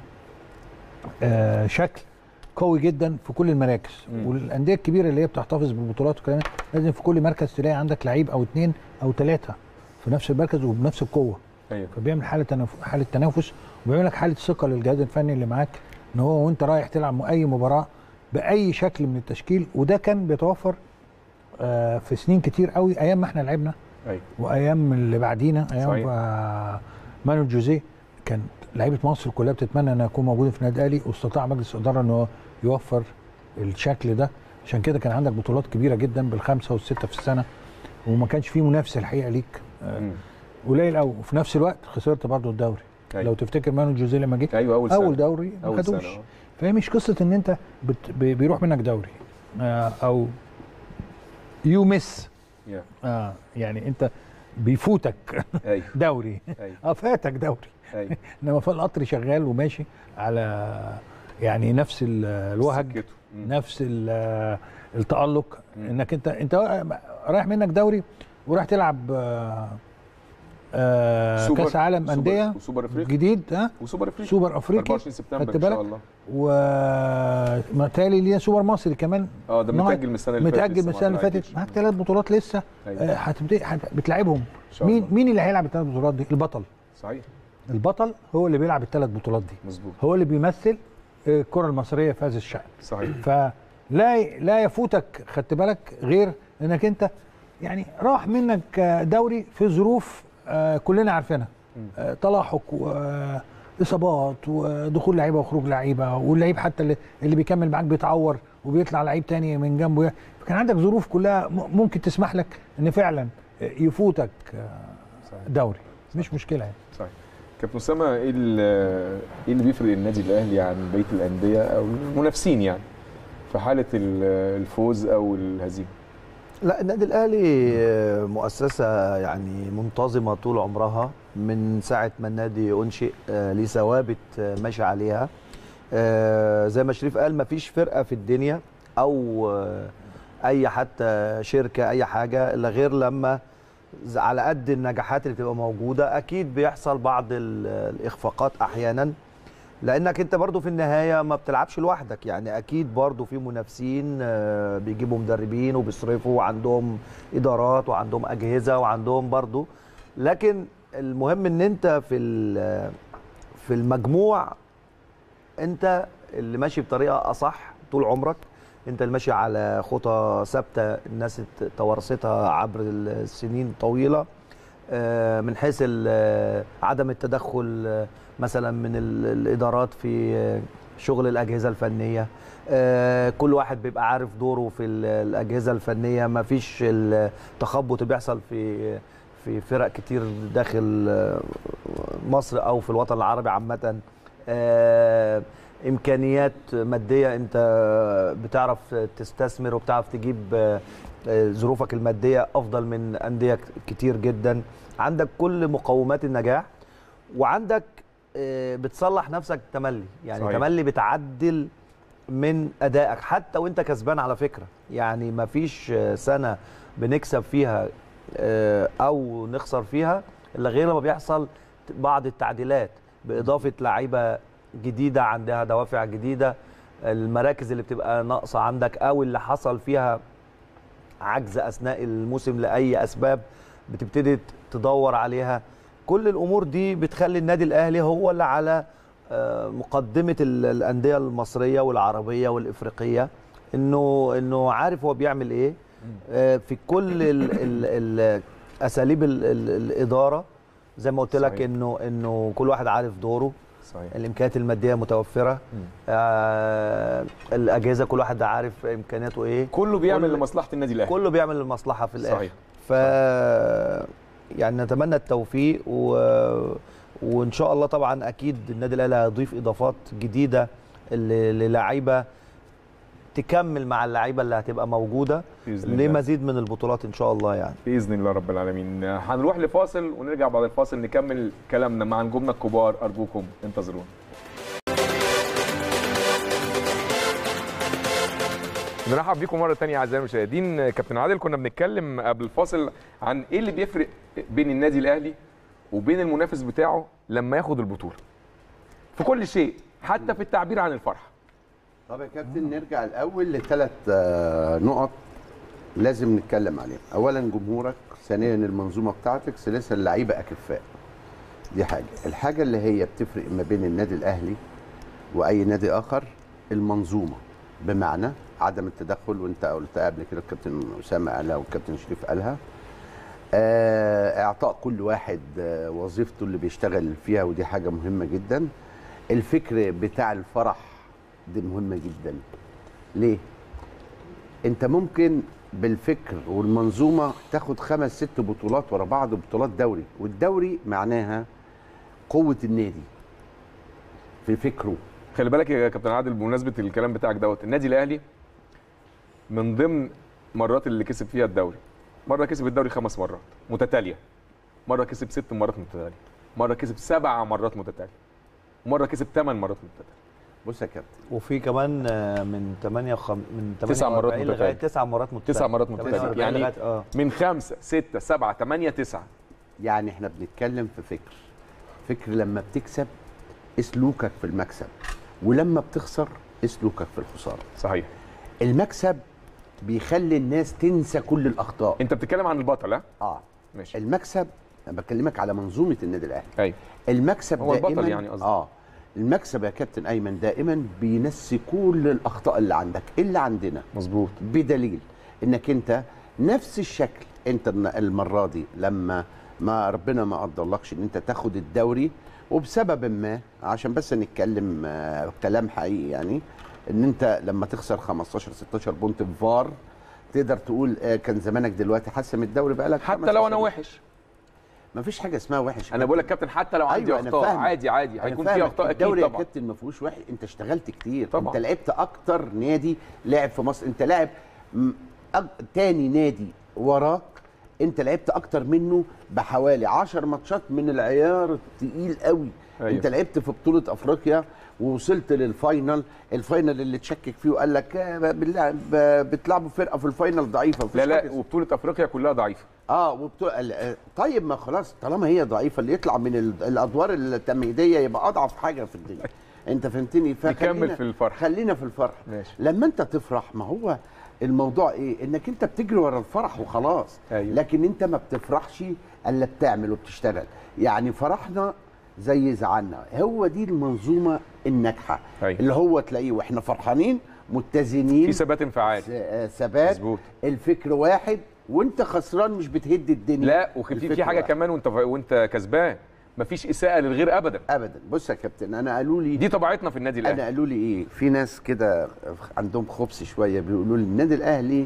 آه، شكل قوي جدا في كل المراكز مم. والانديه الكبيره اللي هي بتحتفظ بالبطولات والكلام ده، لازم في كل مركز تلاقي عندك لعيب او اثنين او ثلاثه في نفس المركز وبنفس القوه ايوه فبيعمل حاله تنف... حاله تنافس وبيعمل لك حاله ثقه للجهاز الفني اللي معاك ان هو وانت رايح تلعب اي مباراه باي شكل من التشكيل وده كان بيتوفر آه، في سنين كتير قوي ايام ما احنا لعبنا ايوه وايام اللي بعدينا ايام صحيح. آه، مانويل جوزيه كان لعيبه مصر كلها بتتمنى ان يكون موجوده في النادي الاهلي واستطاع مجلس الاداره ان هو يوفر الشكل ده عشان كده كان عندك بطولات كبيره جدا بالخمسه والسته في السنه وما كانش في منافسه الحقيقه ليك آه، مم. قليل قوي وفي نفس الوقت خسرت برضو الدوري أيوة. لو تفتكر مانو جوزيه لما جه ايوه اول سنه اول دوري ما اول خدوش سنه آه. فهي مش قصه ان انت بت... بي- بيروح منك دوري آه او يو مس يا. آه يعني انت بيفوتك ايوه دوري ايوه اه فاتك دوري ايوه انما فالقطر شغال وماشي على يعني نفس ال- الوهج سكته. مم. نفس ال- التألق مم. انك انت انت رايح منك دوري وراح تلعب آه آه سوبر- كاس عالم سوبر- انديه وسوبر افريقيا جديد ها وسوبر افريقيا سوبر افريقي 24 سبتمبر خدت ان شاء بالك؟ الله ومتهيألي ليه سوبر مصري كمان اه ده نوع- متاجل من السنه اللي فاتت متأجل لسه من ما السنه اللي طلعتش. فاتت معاك ثلاث بطولات لسه أيوة. آه، هتبتدي هت- بتلعبهم ان شاء مين الله مين اللي هيلعب الثلاث بطولات دي البطل صحيح البطل هو اللي بيلعب الثلاث بطولات دي مظبوط هو اللي بيمثل آه، الكره المصريه في هذا الشأن صحيح فلا لا يفوتك خدت بالك غير انك انت يعني راح منك آه، دوري في ظروف آه، كلنا عارفينها آه، تلاحق واصابات ودخول لعيبه وخروج لعيبه واللعيب حتى اللي, اللي بيكمل معاك بيتعور وبيطلع لعيب تاني من جنبه فكان عندك ظروف كلها م- ممكن تسمح لك ان فعلا آه، يفوتك آه، صحيح دوري مش مشكله يعني صحيح كابتن اسامه ايه ال- ايه اللي بيفرق النادي الاهلي عن بقيه الانديه او المنافسين يعني في حاله ال- الفوز او الهزيمه لا النادي الاهلي آه، مؤسسه يعني منتظمه طول عمرها من ساعه ما النادي انشئ آه، ليه ثوابت آه، ماشي عليها آه، زي ما شريف قال مفيش فرقه في الدنيا او آه، اي حتى شركه اي حاجه الا غير لما ز- على قد النجاحات اللي بتبقى موجوده اكيد بيحصل بعض ال- الاخفاقات احيانا لانك انت برضو في النهايه ما بتلعبش لوحدك يعني اكيد برضو في منافسين آه، بيجيبوا مدربين وبيصرفوا وعندهم ادارات وعندهم اجهزه وعندهم برضو لكن المهم ان انت في ال- في المجموع انت اللي ماشي بطريقه اصح طول عمرك انت اللي ماشي على خطى ثابته الناس ات- توارثتها عبر السنين طويله آه، من حيث ال- عدم التدخل آه، مثلا من ال- الادارات في آه، شغل الاجهزه الفنيه آه، كل واحد بيبقى عارف دوره في ال- الاجهزه الفنيه ما فيش التخبط اللي بيحصل في في فرق كتير داخل آه، مصر او في الوطن العربي عامه آه، امكانيات ماديه انت بتعرف تستثمر وبتعرف تجيب آه، آه، ظروفك الماديه افضل من انديه كتير جدا عندك كل مقومات النجاح وعندك آه، بتصلح نفسك تملي يعني صحيح. صحيح. تملي بتعدل من ادائك حتى وانت كسبان على فكره يعني ما فيش سنه بنكسب فيها آه، او نخسر فيها الا غير لما بيحصل بعض التعديلات باضافه لعيبه جديده عندها دوافع جديده المراكز اللي بتبقى ناقصه عندك او اللي حصل فيها عجز اثناء الموسم لاي اسباب بتبتدي تدور عليها كل الامور دي بتخلي النادي الاهلي هو اللي على آه، مقدمه ال- الانديه المصريه والعربيه والافريقيه انه انه عارف هو بيعمل ايه آه، في كل ال ال ال اساليب ال ال الاداره زي ما قلت لك صحيح. انه انه كل واحد عارف دوره صحيح الامكانيات الماديه متوفره آه الاجهزه كل واحد عارف امكانياته ايه كله بيعمل كل- لمصلحه النادي الاهلي كله بيعمل المصلحه في الاخر صحيح. ف يعني نتمنى التوفيق و... وان شاء الله طبعا اكيد النادي الاهلي هيضيف اضافات جديده ل- للاعيبه تكمل مع اللعيبه اللي هتبقى موجوده بإذن الله. لمزيد من البطولات ان شاء الله يعني باذن الله رب العالمين هنروح لفاصل ونرجع بعد الفاصل نكمل كلامنا مع نجومنا الكبار ارجوكم انتظرونا نرحب بيكم مره تانية اعزائي المشاهدين كابتن عادل كنا بنتكلم قبل الفاصل عن ايه اللي بيفرق بين النادي الاهلي وبين المنافس بتاعه لما ياخد البطوله في كل شيء حتى في التعبير عن الفرحه طب يا كابتن نرجع الاول لثلاث آه، نقط لازم نتكلم عليهم اولا جمهورك ثانيا المنظومه بتاعتك ثالثا اللعيبه اكفاء دي حاجه الحاجه اللي هي بتفرق ما بين النادي الاهلي واي نادي اخر المنظومه بمعنى عدم التدخل وانت قلتها قبل كده الكابتن اسامه قالها والكابتن شريف قالها آه، اعطاء كل واحد آه، وظيفته اللي بيشتغل فيها ودي حاجه مهمه جدا الفكر بتاع الفرح دي مهمه جدا ليه انت ممكن بالفكر والمنظومه تاخد خمس ست بطولات ورا بعض بطولات دوري والدوري معناها قوه النادي في فكره خلي بالك يا كابتن عادل بمناسبه الكلام بتاعك دوت النادي الاهلي من ضمن مرات اللي كسب فيها الدوري مره كسب الدوري خمس مرات متتاليه مره كسب ست مرات متتاليه مره كسب سبع مرات متتاليه مره كسب ثمان مرات متتاليه بص يا كابتن وفي كمان آه، من 8 وخم... من تسع مرات 48 لغايه متتالية. 9 مرات متتاليه تسع مرات متتاليه 48 يعني لغاية- اه من خمسه سته سبعه ثمانيه تسعه يعني احنا بنتكلم في فكر فكر لما بتكسب اسلوكك في المكسب ولما بتخسر اسلوكك في الخساره صحيح المكسب بيخلي الناس تنسى كل الاخطاء انت بتتكلم عن البطل ها اه ماشي المكسب انا بكلمك على منظومه النادي الاهلي ايوه المكسب هو البطل دائما يعني قصدي. اه المكسب يا كابتن ايمن دائما بينسي كل الاخطاء اللي عندك اللي عندنا مظبوط بدليل انك انت نفس الشكل انت الن- المره دي لما ما ربنا ما قدرلكش ان انت تاخد الدوري وبسبب ما عشان بس نتكلم آه، كلام حقيقي يعني ان انت لما تخسر 15 16 بونت بفار تقدر تقول آه، كان زمانك دلوقتي حاسم الدوري بقى لك حتى لو انا وحش ما فيش حاجه اسمها وحش انا بقول لك كابتن حتى لو عندي أيوة، أنا اخطاء فاهمك. عادي عادي أنا هيكون في فاهمك. اخطاء اكيد الدوري يا طبعا كابتن ما فيهوش وحش انت اشتغلت كتير طبعا. انت لعبت اكتر نادي لعب في مصر انت لاعب م- أج... تاني نادي وراك انت لعبت اكتر منه بحوالي 10 ماتشات من العيار التقيل قوي أيوة. أيوة. انت لعبت في بطوله افريقيا ووصلت للفاينل الفاينل اللي تشكك فيه وقال لك آه، بنلعب- ب- بتلعبوا فرقه في الفاينل ضعيفه مفيش لا حاجة لا وبطوله افريقيا كلها ضعيفه اه وبتوع ال- آه، طيب ما خلاص طالما هي ضعيفه اللي يطلع من ال- الادوار التمهيديه يبقى اضعف حاجه في الدنيا انت فهمتني فخلينا- نكمل في الفرح. خلينا في الفرح ماشي. لما انت تفرح ما هو الموضوع ايه انك انت بتجري ورا الفرح وخلاص أيوة. لكن انت ما بتفرحش الا بتعمل وبتشتغل يعني فرحنا زي زعلنا هو دي المنظومه الناجحه أيوة. اللي هو تلاقيه واحنا فرحانين متزنين في ثبات انفعالي س- آه، ثبات مظبوط. الفكر واحد وانت خسران مش بتهد الدنيا لا وفي في الفكر حاجه واحد. كمان وانت وانت كسبان مفيش اساءه للغير ابدا ابدا بص يا كابتن انا قالوا لي دي طبيعتنا في النادي انا الاهلي قالوا لي ايه في ناس كده عندهم خبث شويه بيقولوا لي النادي الاهلي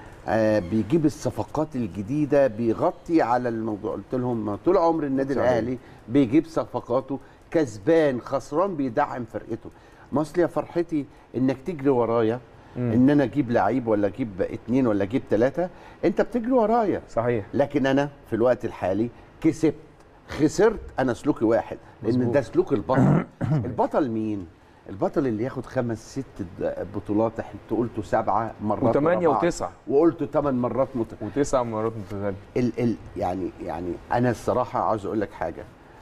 آه بيجيب الصفقات الجديده بيغطي على الموضوع قلت لهم ما طول عمر النادي صحيح. الاهلي بيجيب صفقاته كسبان خسران بيدعم فرقته ما اصل يا فرحتي انك تجري ورايا ان انا اجيب لعيب ولا اجيب اتنين ولا اجيب ثلاثه انت بتجري ورايا صحيح لكن انا في الوقت الحالي كسبت خسرت انا سلوكي واحد لان مظبوط. ده سلوك البطل البطل مين البطل اللي ياخد خمس ست د- بطولات احنا قلتوا سبعه مرات وثمانية ورا بعض. وتسعة. وقلته ثمان مرات مت... وتسع مرات متتاليه ال ال يعني يعني انا الصراحه عاوز اقول لك حاجه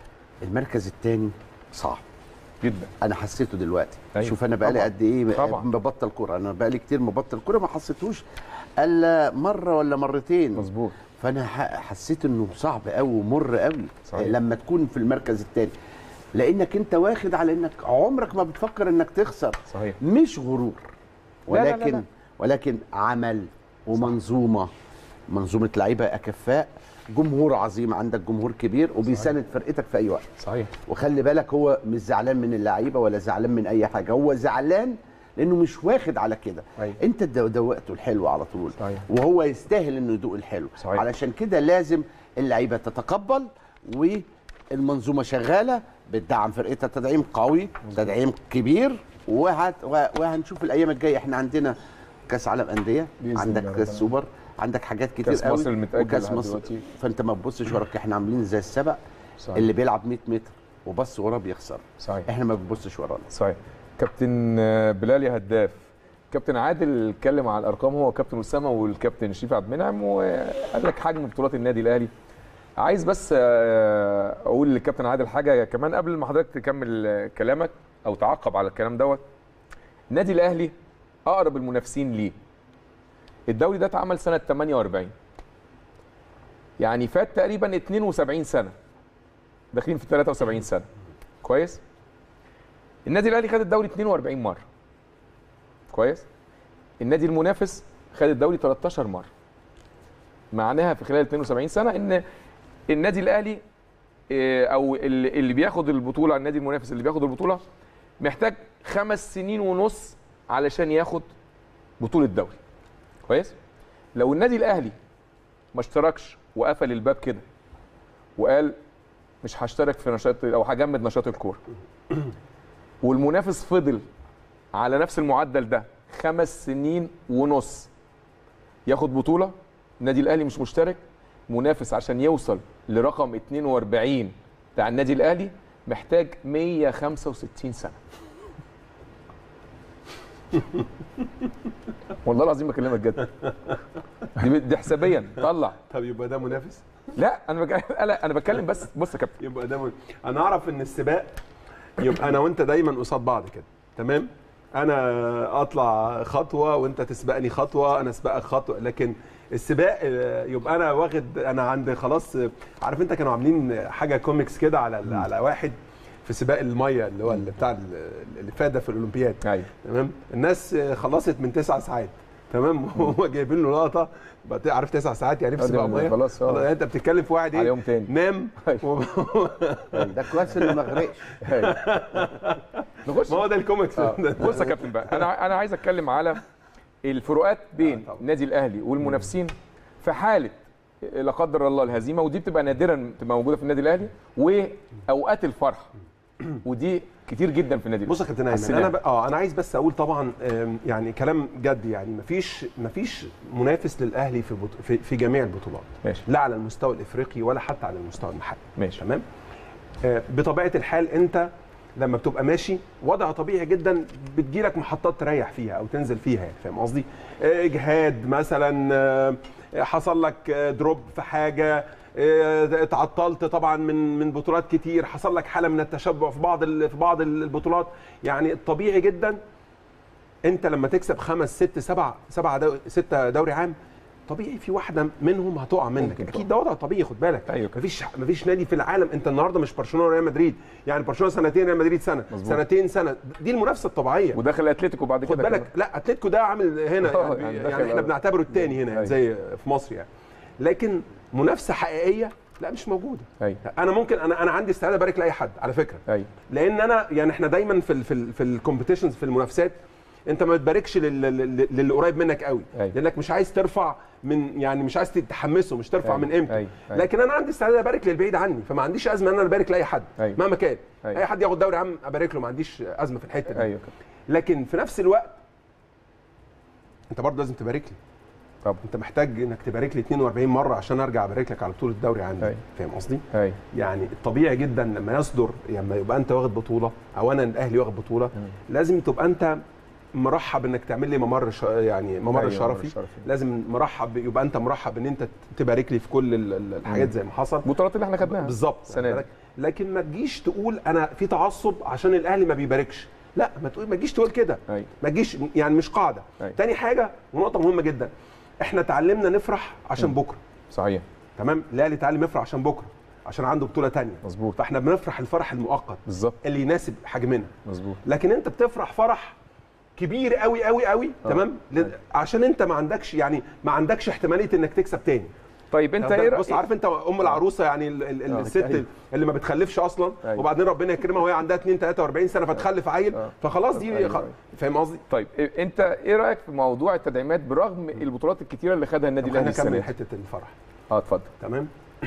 المركز الثاني صعب جدا انا حسيته دلوقتي أيوة. أيوة. شوف انا بقالي طبعاً. قد ايه طبعاً. ببطل كوره انا بقالي كتير مبطل كوره ما حسيتهوش الا مره ولا مرتين مظبوط فانا ح- حسيت انه صعب قوي ومر قوي صحيح. لما تكون في المركز الثاني لانك انت واخد على انك عمرك ما بتفكر انك تخسر صحيح مش غرور لا، لا، لا، ولكن لا. ولكن عمل ومنظومه منظومه لعيبه اكفاء جمهور عظيم عندك جمهور كبير وبيساند فرقتك في اي وقت صحيح وخلي بالك هو مش زعلان من اللعيبه ولا زعلان من اي حاجه هو زعلان لانه مش واخد على كده أيوة. انت دو- دوقته الحلو على طول صحيح. وهو يستاهل انه يدوق الحلو صحيح. علشان كده لازم اللعيبه تتقبل والمنظومه شغاله بتدعم فرقتها تدعيم قوي تدعيم كبير وهت وه- وهنشوف الايام الجايه احنا عندنا كاس عالم انديه بإذن عندك الله كاس طبعاً. سوبر عندك حاجات كتير كأس قوي مصر المتأجل وكاس لحد مصر دلوقتي. فانت ما تبصش وراك احنا عاملين زي السبق صحيح. اللي بيلعب 100 متر وبص وراه بيخسر صحيح احنا ما بنبصش ورانا صحيح كابتن آه، بلال يا هداف كابتن عادل اتكلم على الارقام هو كابتن اسامه والكابتن شريف عبد المنعم وقال لك حجم بطولات النادي الاهلي عايز بس آه، اقول للكابتن عادل حاجه كمان قبل ما حضرتك تكمل آه، كلامك او تعقب على الكلام دوت النادي الاهلي اقرب المنافسين ليه الدوري ده اتعمل سنه 48 يعني فات تقريبا 72 سنه داخلين في 73 سنه كويس النادي الاهلي خد الدوري 42 مره كويس النادي المنافس خد الدوري 13 مره معناها في خلال 72 سنه ان النادي الاهلي آه، او اللي اللي بياخد البطوله النادي المنافس اللي بياخد البطوله محتاج خمس سنين ونص علشان ياخد بطوله دوري كويس لو النادي الاهلي ما اشتركش وقفل الباب كده وقال مش هشترك في نشاط او هجمد نشاط الكوره والمنافس فضل على نفس المعدل ده خمس سنين ونص ياخد بطوله النادي الاهلي مش مشترك منافس عشان يوصل لرقم 42 بتاع النادي الاهلي محتاج 165 سنه والله العظيم بكلمك جد دي, دي حسابيا طلع طب يبقى ده منافس لا انا بك... لا انا بتكلم بس بص يا كابتن يبقى ده من... انا اعرف ان السباق يبقى انا وانت دايما قصاد بعض كده تمام انا اطلع خطوه وانت تسبقني خطوه انا اسبقك خطوه لكن السباق آه، يبقى انا واخد انا عند خلاص آه، عارف انت كانوا عاملين حاجه كوميكس كده على ال- على واحد في سباق الميه اللي هو اللي بتاع ال- اللي فات ده في الاولمبياد ايوه تمام الناس آه، خلصت من تسع ساعات تمام وهو جايبين له لقطه بقى عارف تسع ساعات يعني في آه، سباق ده ميه خلاص، آه. يعني انت بتتكلم في واحد على ايه يوم تاني. نام أيوة. و- ده كويس انه ما غرقش نخش ما هو ده الكوميكس آه. بص يا كابتن بقى انا انا عايز اتكلم على الفروقات بين طبعا. النادي الاهلي والمنافسين في حاله لا قدر الله الهزيمه ودي بتبقى نادرا تبقى موجوده في النادي الاهلي واوقات الفرح ودي كتير جدا في النادي بص يا كابتن حسنا. ايمن انا ب... اه انا عايز بس اقول طبعا آم، يعني كلام جد يعني مفيش مفيش منافس للاهلي في بط... في, في جميع البطولات ماشي لا على المستوى الافريقي ولا حتى على المستوى المحلي ماشي تمام آه، بطبيعه الحال انت لما بتبقى ماشي وضع طبيعي جدا بتجيلك محطات تريح فيها او تنزل فيها يعني فاهم قصدي آه، اجهاد مثلا آه، حصل لك آه، دروب في حاجه آه، اتعطلت طبعا من من بطولات كتير حصل لك حاله من التشبع في بعض ال- في بعض البطولات يعني الطبيعي جدا انت لما تكسب خمس ست سبع سبع دو ستة دوري عام طبيعي في واحده منهم هتقع منك ممكن اكيد ده وضع طبيعي خد بالك أيوة. مفيش مفيش نادي في العالم انت النهارده مش برشلونه وريال مدريد يعني برشلونه سنتين ريال مدريد سنه مظبوط. سنتين سنه دي المنافسه الطبيعيه ودخل اتلتيكو بعد خد كده بالك كمان. لا اتلتيكو ده عامل هنا آه، يعني, يعني يعني, دخل- احنا بنعتبره الثاني هنا أيوة. زي في مصر يعني لكن منافسه حقيقيه لا مش موجوده ايوه انا ممكن انا انا عندي استعداد ابارك لاي حد على فكره ايوه لان انا يعني احنا دايما في ال في ال في الكومبيتيشنز في المنافسات انت ما بتباركش لل- لل- للي قريب منك قوي أيوة. لانك مش عايز ترفع من يعني مش عايز تحمسه مش ترفع أيوة. من قيمته أيوة. أيوة. لكن انا عندي استعداد ابارك للبعيد عني فما عنديش ازمه ان انا ابارك لاي حد أيوة. مهما كان أيوة. اي حد ياخد دوري عام ابارك له ما عنديش ازمه في الحته دي ايوه لكن في نفس الوقت انت برضه لازم تبارك لي طبعا انت محتاج انك تبارك لي 42 مره عشان ارجع ابارك لك على بطوله الدوري عندي أيوة. فاهم قصدي ايوه يعني الطبيعي جدا لما يصدر لما يبقى انت واخد بطوله او انا الاهلي واخد بطوله لازم تبقى انت مرحب انك تعمل لي ممر ش... يعني ممر أيوة، شرفي ممر شرفي. لازم مرحب يبقى انت مرحب ان انت تبارك لي في كل ال- ال- الحاجات زي ما حصل البطولات اللي احنا خدناها بالظبط السنة دي. واخد بالك؟ لكن ما تجيش تقول انا في تعصب عشان الاهلي ما بيباركش لا ما تقول ما تجيش تقول كده ايوه ما تجيش يعني مش قاعده أيوة. تاني حاجه ونقطه مهمه جدا احنا اتعلمنا نفرح عشان بكره صحيح تمام الاهلي اتعلم يفرح عشان بكره عشان عنده بطوله تانية مظبوط فاحنا بنفرح الفرح المؤقت بالظبط اللي يناسب حجمنا مظبوط لكن انت بتفرح فرح كبير قوي قوي قوي آه. تمام ل- عشان انت ما عندكش يعني ما عندكش احتماليه انك تكسب تاني طيب انت ايه بص رأيك- عارف انت ام العروسه يعني ال- ال- آه. الست أيوة. اللي ما بتخلفش اصلا أيوة. وبعدين ربنا يكرمها وهي عندها 2 43 سنه فتخلف عيل آه. فخلاص دي أيوة، خ- أيوة. فاهم قصدي؟ طيب إيه- انت ايه رايك في موضوع التدعيمات برغم البطولات الكتيره اللي خدها النادي طب الاهلي خلينا السنه نكمل دي حته الفرح اه اتفضل تمام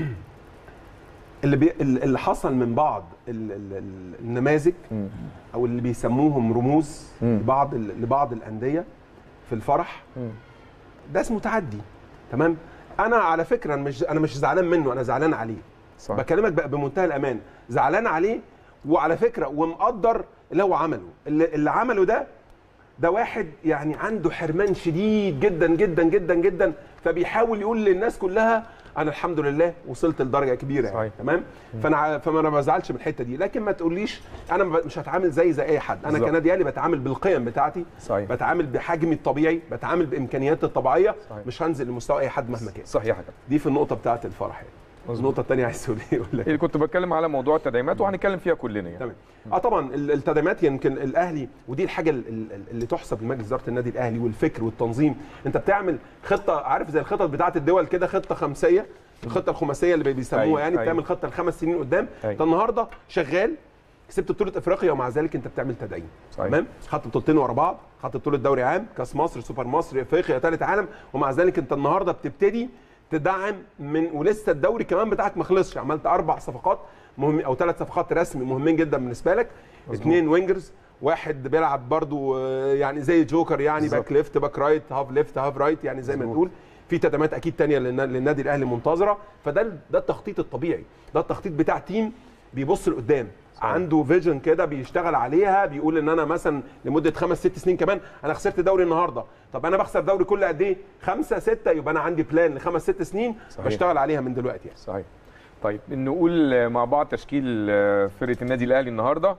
اللي بي... اللي حصل من بعض ال... ال... ال- النماذج مم. او اللي بيسموهم رموز مم. لبعض ال... لبعض الانديه في الفرح مم. ده اسمه تعدي تمام انا على فكره أنا مش انا مش زعلان منه انا زعلان عليه صح بكلمك بقى بمنتهى الامان زعلان عليه وعلى فكره ومقدر اللي هو عمله اللي, اللي عمله ده ده واحد يعني عنده حرمان شديد جدا جدا جدا جدا فبيحاول يقول للناس كلها انا الحمد لله وصلت لدرجه كبيره يعني صحيح. تمام فانا ع- فما انا ما بزعلش من الحته دي لكن ما تقوليش انا ب- مش هتعامل زي زي اي حد انا بالظبط. كنادي اهلي بتعامل بالقيم بتاعتي صحيح بتعامل بحجمي الطبيعي بتعامل بامكانياتي الطبيعيه صحيح. مش هنزل لمستوى اي حد مهما كان صحيح يا كابتن دي في النقطه بتاعه الفرح يعني مظبوط. النقطه الثانيه عايز تقول ايه يقول لك اللي كنت بتكلم على موضوع التدعيمات وهنتكلم فيها كلنا يعني تمام اه طبعا ال- التدعيمات يمكن الاهلي ودي الحاجه ال- ال- اللي تحسب لمجلس اداره النادي الاهلي والفكر والتنظيم انت بتعمل خطه عارف زي الخطط بتاعه الدول كده خطه خمسيه الخطه الخماسيه اللي بيسموها أيوة، يعني أيوة. بتعمل خطه لخمس سنين قدام أيوة. انت النهارده شغال كسبت بطوله افريقيا ومع ذلك انت بتعمل تدعيم صحيح. تمام خدت بطولتين ورا بعض خدت بطوله دوري عام كاس مصر سوبر مصر افريقيا ثالث عالم ومع ذلك انت النهارده بتبتدي تدعم من ولسه الدوري كمان بتاعك ما خلصش عملت اربع صفقات مهم او ثلاث صفقات رسمي مهمين جدا بالنسبه لك اثنين وينجرز واحد بيلعب برضو آه، يعني زي جوكر يعني بالظبط. باك ليفت باك رايت هاف ليفت هاف رايت يعني زي ما مظبوط. تقول في تدعيمات اكيد تانية للنا- للنادي الاهلي منتظره فده ال- ده التخطيط الطبيعي ده التخطيط بتاع تيم بيبص لقدام عنده فيجن كده بيشتغل عليها بيقول ان انا مثلا لمده خمس ست سنين كمان انا خسرت دوري النهارده طب انا بخسر دوري كل قد ايه خمسه سته يبقى انا عندي بلان لخمس ست سنين صحيح. بشتغل عليها من دلوقتي يعني. صحيح طيب نقول مع بعض تشكيل آه، فرقه النادي الاهلي النهارده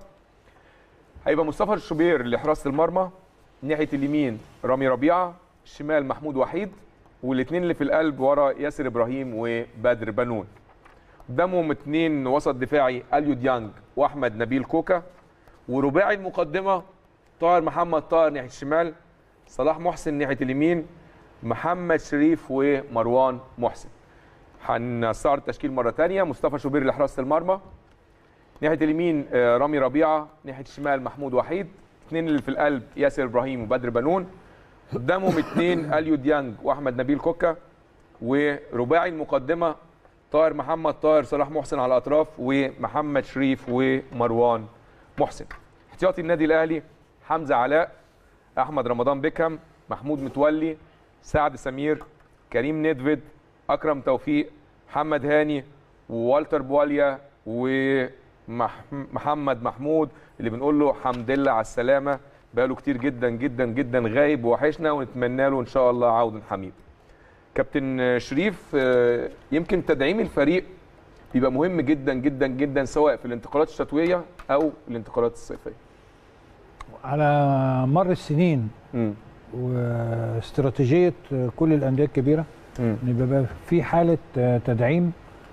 هيبقى مصطفى الشوبير لحراسه المرمى ناحيه اليمين رامي ربيعه الشمال محمود وحيد والاثنين اللي في القلب ورا ياسر ابراهيم وبدر بنون قدامهم اثنين وسط دفاعي اليو ديانج واحمد نبيل كوكا ورباعي المقدمه طاهر محمد طاهر ناحيه الشمال صلاح محسن ناحيه اليمين محمد شريف ومروان محسن هنستعرض التشكيل مره ثانيه مصطفى شوبير لحراسه المرمى ناحيه اليمين آه، رامي ربيعه ناحيه الشمال محمود وحيد اثنين اللي في القلب ياسر ابراهيم وبدر بنون قدامهم اثنين اليو ديانج واحمد نبيل كوكا ورباعي المقدمه طاهر محمد طاهر صلاح محسن على الاطراف ومحمد شريف ومروان محسن احتياطي النادي الاهلي حمزه علاء احمد رمضان بيكهام محمود متولي سعد سمير كريم ندفد اكرم توفيق محمد هاني ووالتر بواليا ومحمد محمود اللي بنقول له حمد لله على السلامه بقاله كتير جدا جدا جدا غايب وحشنا ونتمنى له ان شاء الله عودا حميد كابتن شريف آه، يمكن تدعيم الفريق بيبقى مهم جدا جدا جدا سواء في الانتقالات الشتويه او الانتقالات الصيفيه على مر السنين امم واستراتيجيه كل الانديه الكبيره امم ان بيبقى في حاله آه، تدعيم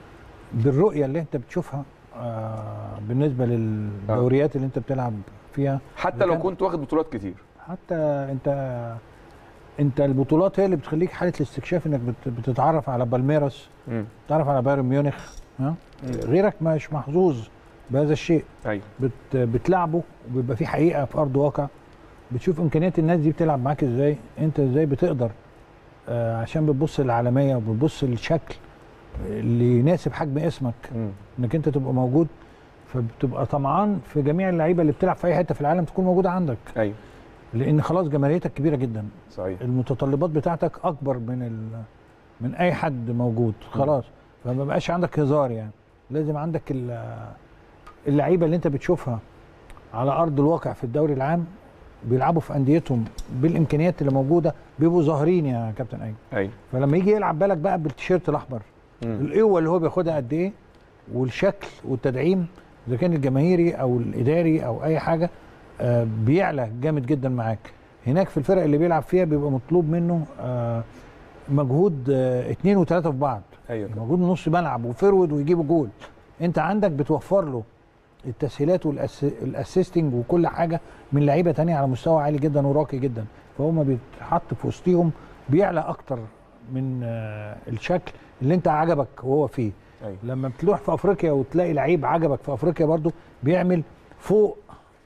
بالرؤيه اللي انت بتشوفها آه، بالنسبه للدوريات اللي انت بتلعب فيها حتى لو كان- كنت واخد بطولات كتير حتى انت انت البطولات هي اللي بتخليك حاله الاستكشاف انك بت- بتتعرف على بالميراس امم بتتعرف على بايرن ميونخ ها غيرك مش محظوظ بهذا الشيء ايوه بت بتلعبه وبيبقى في حقيقه في ارض واقع بتشوف امكانيات الناس دي بتلعب معاك ازاي انت ازاي بتقدر آه عشان بتبص للعالميه وبتبص للشكل اللي يناسب حجم اسمك امم انك انت تبقى موجود فبتبقى طمعان في جميع اللعيبه اللي بتلعب في اي حته في العالم تكون موجوده عندك ايوه لان خلاص جماهيريتك كبيره جدا صحيح المتطلبات بتاعتك اكبر من ال... من اي حد موجود خلاص فما بقاش عندك هزار يعني لازم عندك ال- اللعيبه اللي انت بتشوفها على ارض الواقع في الدوري العام بيلعبوا في انديتهم بالامكانيات اللي موجوده بيبقوا ظاهرين يا كابتن ايمن ايوه فلما يجي يلعب بالك بقى بالتيشيرت الاحمر مم. القوه اللي هو بياخدها قد ايه والشكل والتدعيم اذا كان الجماهيري او الاداري او اي حاجه آه، بيعلى جامد جدا معاك هناك في الفرق اللي بيلعب فيها بيبقى مطلوب منه آه، مجهود آه، اتنين وتلاته في بعض ايوه مجهود من نص ملعب وفرود ويجيبوا جول انت عندك بتوفر له التسهيلات والاسيستنج وكل حاجه من لعيبه تانية على مستوى عالي جدا وراقي جدا فهو ما بيتحط في وسطهم بيعلى اكتر من آه، الشكل اللي انت عجبك وهو فيه ايوه لما بتروح في افريقيا وتلاقي لعيب عجبك في افريقيا برضو بيعمل فوق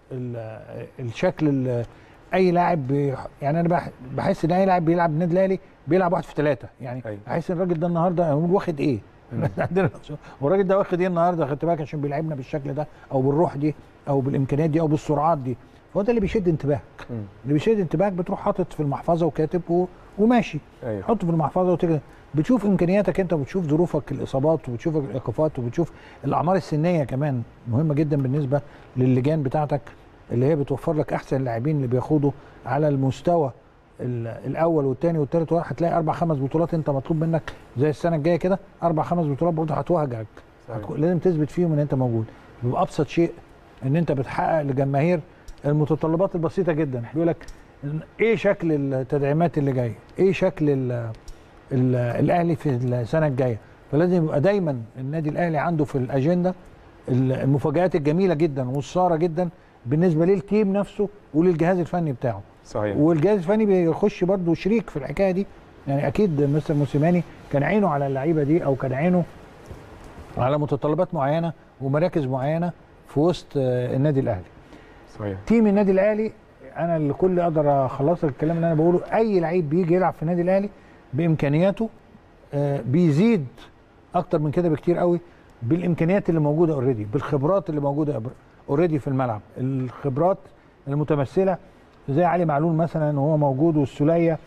ال- الشكل ال- اي لاعب بي- يعني انا بح- بحس ان اي لاعب بيلعب النادي الاهلي بيلعب واحد في ثلاثه يعني أيوة. احس ان الراجل ده النهارده هو واخد ايه؟ عندنا والراجل ده واخد ايه النهارده خدت بالك عشان بيلعبنا بالشكل ده او بالروح دي او بالامكانيات دي او بالسرعات دي فهو ده اللي بيشد انتباهك مم. اللي بيشد انتباهك بتروح حاطط في المحفظه وكاتب و... وماشي ايوه حطه في المحفظه وتجد بتشوف امكانياتك انت وبتشوف ظروفك الاصابات وبتشوف الايقافات وبتشوف الاعمار السنيه كمان مهمه جدا بالنسبه للجان بتاعتك اللي هي بتوفر لك احسن اللاعبين اللي بياخدوا على المستوى ال- الاول والثاني والثالث هتلاقي اربع خمس بطولات انت مطلوب منك زي السنه الجايه كده اربع خمس بطولات برضه هتوهجك صحيح. هتكون- لازم تثبت فيهم ان انت موجود بابسط شيء ان انت بتحقق لجماهير المتطلبات البسيطه جدا بيقول لك ايه شكل التدعيمات اللي جايه ايه شكل ال ال الاهلي في السنه الجايه فلازم يبقى دايما النادي الاهلي عنده في الاجنده المفاجات الجميله جدا والصاره جدا بالنسبه للتيم نفسه وللجهاز الفني بتاعه صحيح والجهاز الفني بيخش برضه شريك في الحكايه دي يعني اكيد مستر موسيماني كان عينه على اللعيبه دي او كان عينه على متطلبات معينه ومراكز معينه في وسط آه، النادي الاهلي صحيح تيم النادي الاهلي انا اللي كل اقدر اخلص لك الكلام اللي انا بقوله اي لعيب بيجي يلعب في النادي الاهلي بامكانياته آه، بيزيد اكتر من كده بكتير قوي بالامكانيات اللي موجوده اوريدي بالخبرات اللي موجوده اوريدي في الملعب الخبرات المتمثله زي علي معلول مثلا وهو موجود والسوليه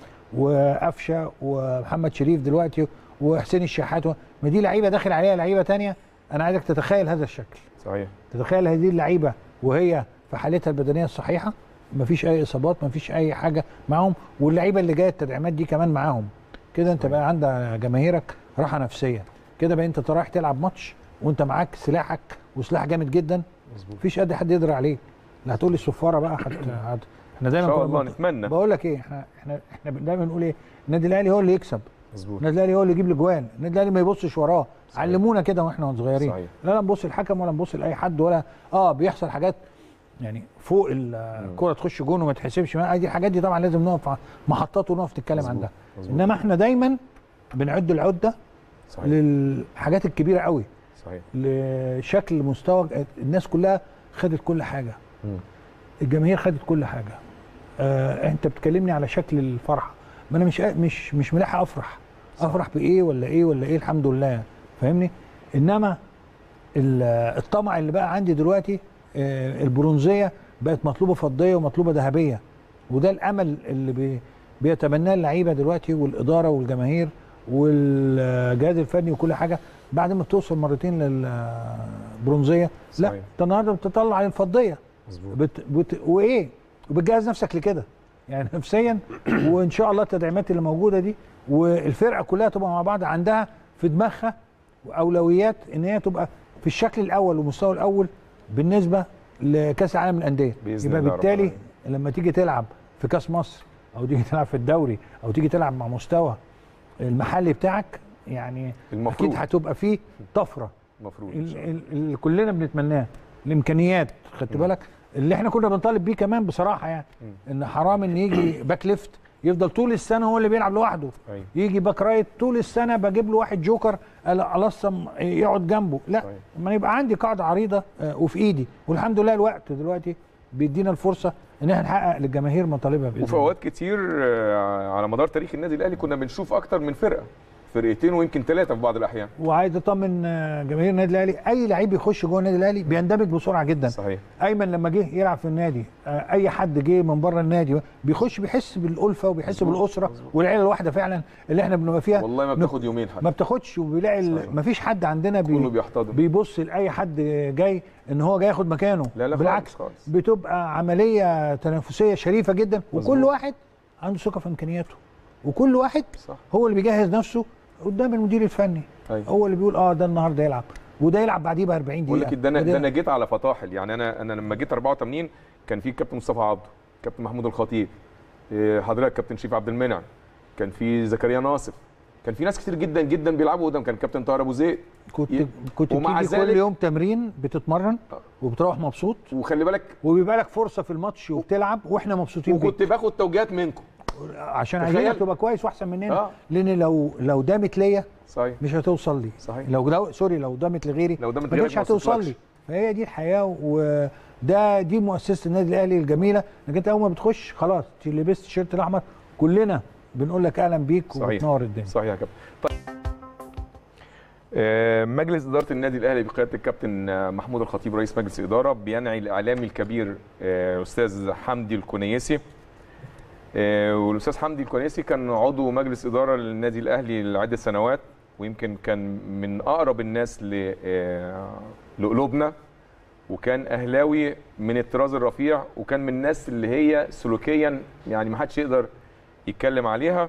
وقفشه ومحمد شريف دلوقتي وحسين الشحات ما دي لعيبه داخل عليها لعيبه تانية انا عايزك تتخيل هذا الشكل صحيح تتخيل هذه اللعيبه وهي في حالتها البدنيه الصحيحه مفيش اي اصابات مفيش اي حاجه معاهم واللعيبه اللي جايه التدعيمات دي كمان معاهم كده انت بقى عند جماهيرك راحه نفسيه كده بقى انت رايح تلعب ماتش وانت معاك سلاحك وسلاح جامد جدا مظبوط مفيش قد حد يقدر عليه لا هتقول لي الصفاره بقى حت... حت... احنا ان دايما شاء كنا الله بنط- نتمنى بقول لك ايه احنا احنا احنا دايما بنقول ايه النادي الاهلي هو اللي يكسب مظبوط النادي الاهلي هو اللي يجيب الاجوان النادي الاهلي ما يبصش وراه صحيح. علمونا كده واحنا صغيرين صحيح. لا لا نبص الحكم ولا نبص لاي حد ولا اه بيحصل حاجات يعني فوق ال- الكره تخش جون وما تحسبش ما- دي الحاجات دي طبعا لازم نقف ع- محطات ونقف نتكلم مظبوط. عنها مظبوط. انما احنا دايما بنعد العده صحيح للحاجات الكبيره قوي صحيح لشكل مستوى الناس كلها خدت كل حاجه مم. الجماهير خدت كل حاجه آه انت بتكلمني على شكل الفرحه ما انا مش مش مش ملاحق افرح افرح بايه ولا ايه ولا ايه الحمد لله فاهمني انما ال- الطمع اللي بقى عندي دلوقتي آه، البرونزيه بقت مطلوبه فضيه ومطلوبه ذهبيه وده الامل اللي بي بيتمناه اللعيبه دلوقتي والاداره والجماهير والجهاز الفني وكل حاجه بعد ما بتوصل مرتين للبرونزيه لا صحيح. انت النهارده بتطلع الفضيه مظبوط بت بت وايه وبتجهز نفسك لكده يعني نفسيا وان شاء الله التدعيمات اللي موجوده دي والفرقه كلها تبقى مع بعض عندها في دماغها اولويات ان هي تبقى في الشكل الاول والمستوى الاول بالنسبه لكاس العالم للانديه بإذن يبقى الله رب بالتالي العالمين. لما تيجي تلعب في كاس مصر او تيجي تلعب في الدوري او تيجي تلعب مع مستوى المحلي بتاعك يعني المفروض اكيد هتبقى فيه طفره المفروض إن ال- شاء الله. ال- اللي كلنا بنتمناه الامكانيات خدت بالك اللي احنا كنا بنطالب بيه كمان بصراحه يعني ان حرام ان يجي باك ليفت يفضل طول السنه هو اللي بيلعب لوحده أيوة. يجي باك رايت طول السنه بجيب له واحد جوكر الصم يقعد جنبه لا صحيح. لما يبقى عندي قاعده عريضه آه، وفي ايدي والحمد لله الوقت دلوقتي بيدينا الفرصه ان احنا نحقق للجماهير مطالبها باذن وفي الله اوقات كتير آه، على مدار تاريخ النادي الاهلي كنا بنشوف اكتر من فرقه فرقتين ويمكن ثلاثه في بعض الاحيان وعايز اطمن آه، جماهير النادي الاهلي اي لعيب يخش جوه النادي الاهلي بيندمج بسرعه جدا صحيح ايمن لما جه يلعب في النادي آه، اي حد جه من بره النادي بيخش بيحس بالالفه وبيحس بالاسره والعيله الواحده فعلا اللي احنا بنبقى فيها والله ما بتاخد يومين حتى ما بتاخدش وبيلاقي ال- صحيح. ما فيش حد عندنا كله بي بيحتضن بيبص لاي حد جاي ان هو جاي ياخد مكانه لا لا بالعكس خالص خالص. بتبقى عمليه تنافسيه شريفه جدا وكل مظبوط. واحد عنده ثقه في امكانياته وكل واحد صح هو اللي بيجهز نفسه قدام المدير الفني أيوة. هو اللي بيقول اه ده النهارده يلعب وده يلعب بعديه ب 40 بقول دقيقه لك ده انا وده ده انا جيت على فطاحل يعني انا انا لما جيت 84 كان في كابتن مصطفى عبده كابتن محمود الخطيب إيه، حضرتك كابتن شريف عبد المنعم كان في زكريا ناصف كان في ناس كتير جدا جدا بيلعبوا قدام كان كابتن طاهر ابو زيد كنت ي- كنت ومع بتيجي كل ذلك- يوم تمرين بتتمرن آه. وبتروح مبسوط وخلي بالك وبيبقى لك فرصه في الماتش وبتلعب واحنا مبسوطين بيك وكنت باخد توجيهات منكم عشان تخيل. عايزينك تبقى كويس واحسن مننا آه. لان لو لو دامت ليا صحيح مش هتوصل لي صحيح. لو لو سوري لو دامت لغيري لو دامت ما لغيرك كانتش ما هتوصل وصلتلكش. لي فهي دي الحياه وده دي مؤسسه النادي الاهلي الجميله انك انت اول ما بتخش خلاص لبست التيشيرت الاحمر كلنا بنقول لك اهلا بيك صحيح. وبتنور الدنيا صحيح يا كابتن طيب آه، مجلس إدارة النادي الأهلي بقيادة الكابتن آه، محمود الخطيب رئيس مجلس الإدارة بينعي الإعلامي الكبير آه، أستاذ حمدي الكنيسي آه، والأستاذ حمدي الكنيسي كان عضو مجلس إدارة للنادي الأهلي لعدة سنوات ويمكن كان من أقرب الناس ل- آه، لقلوبنا وكان أهلاوي من الطراز الرفيع وكان من الناس اللي هي سلوكيا يعني ما حدش يقدر يتكلم عليها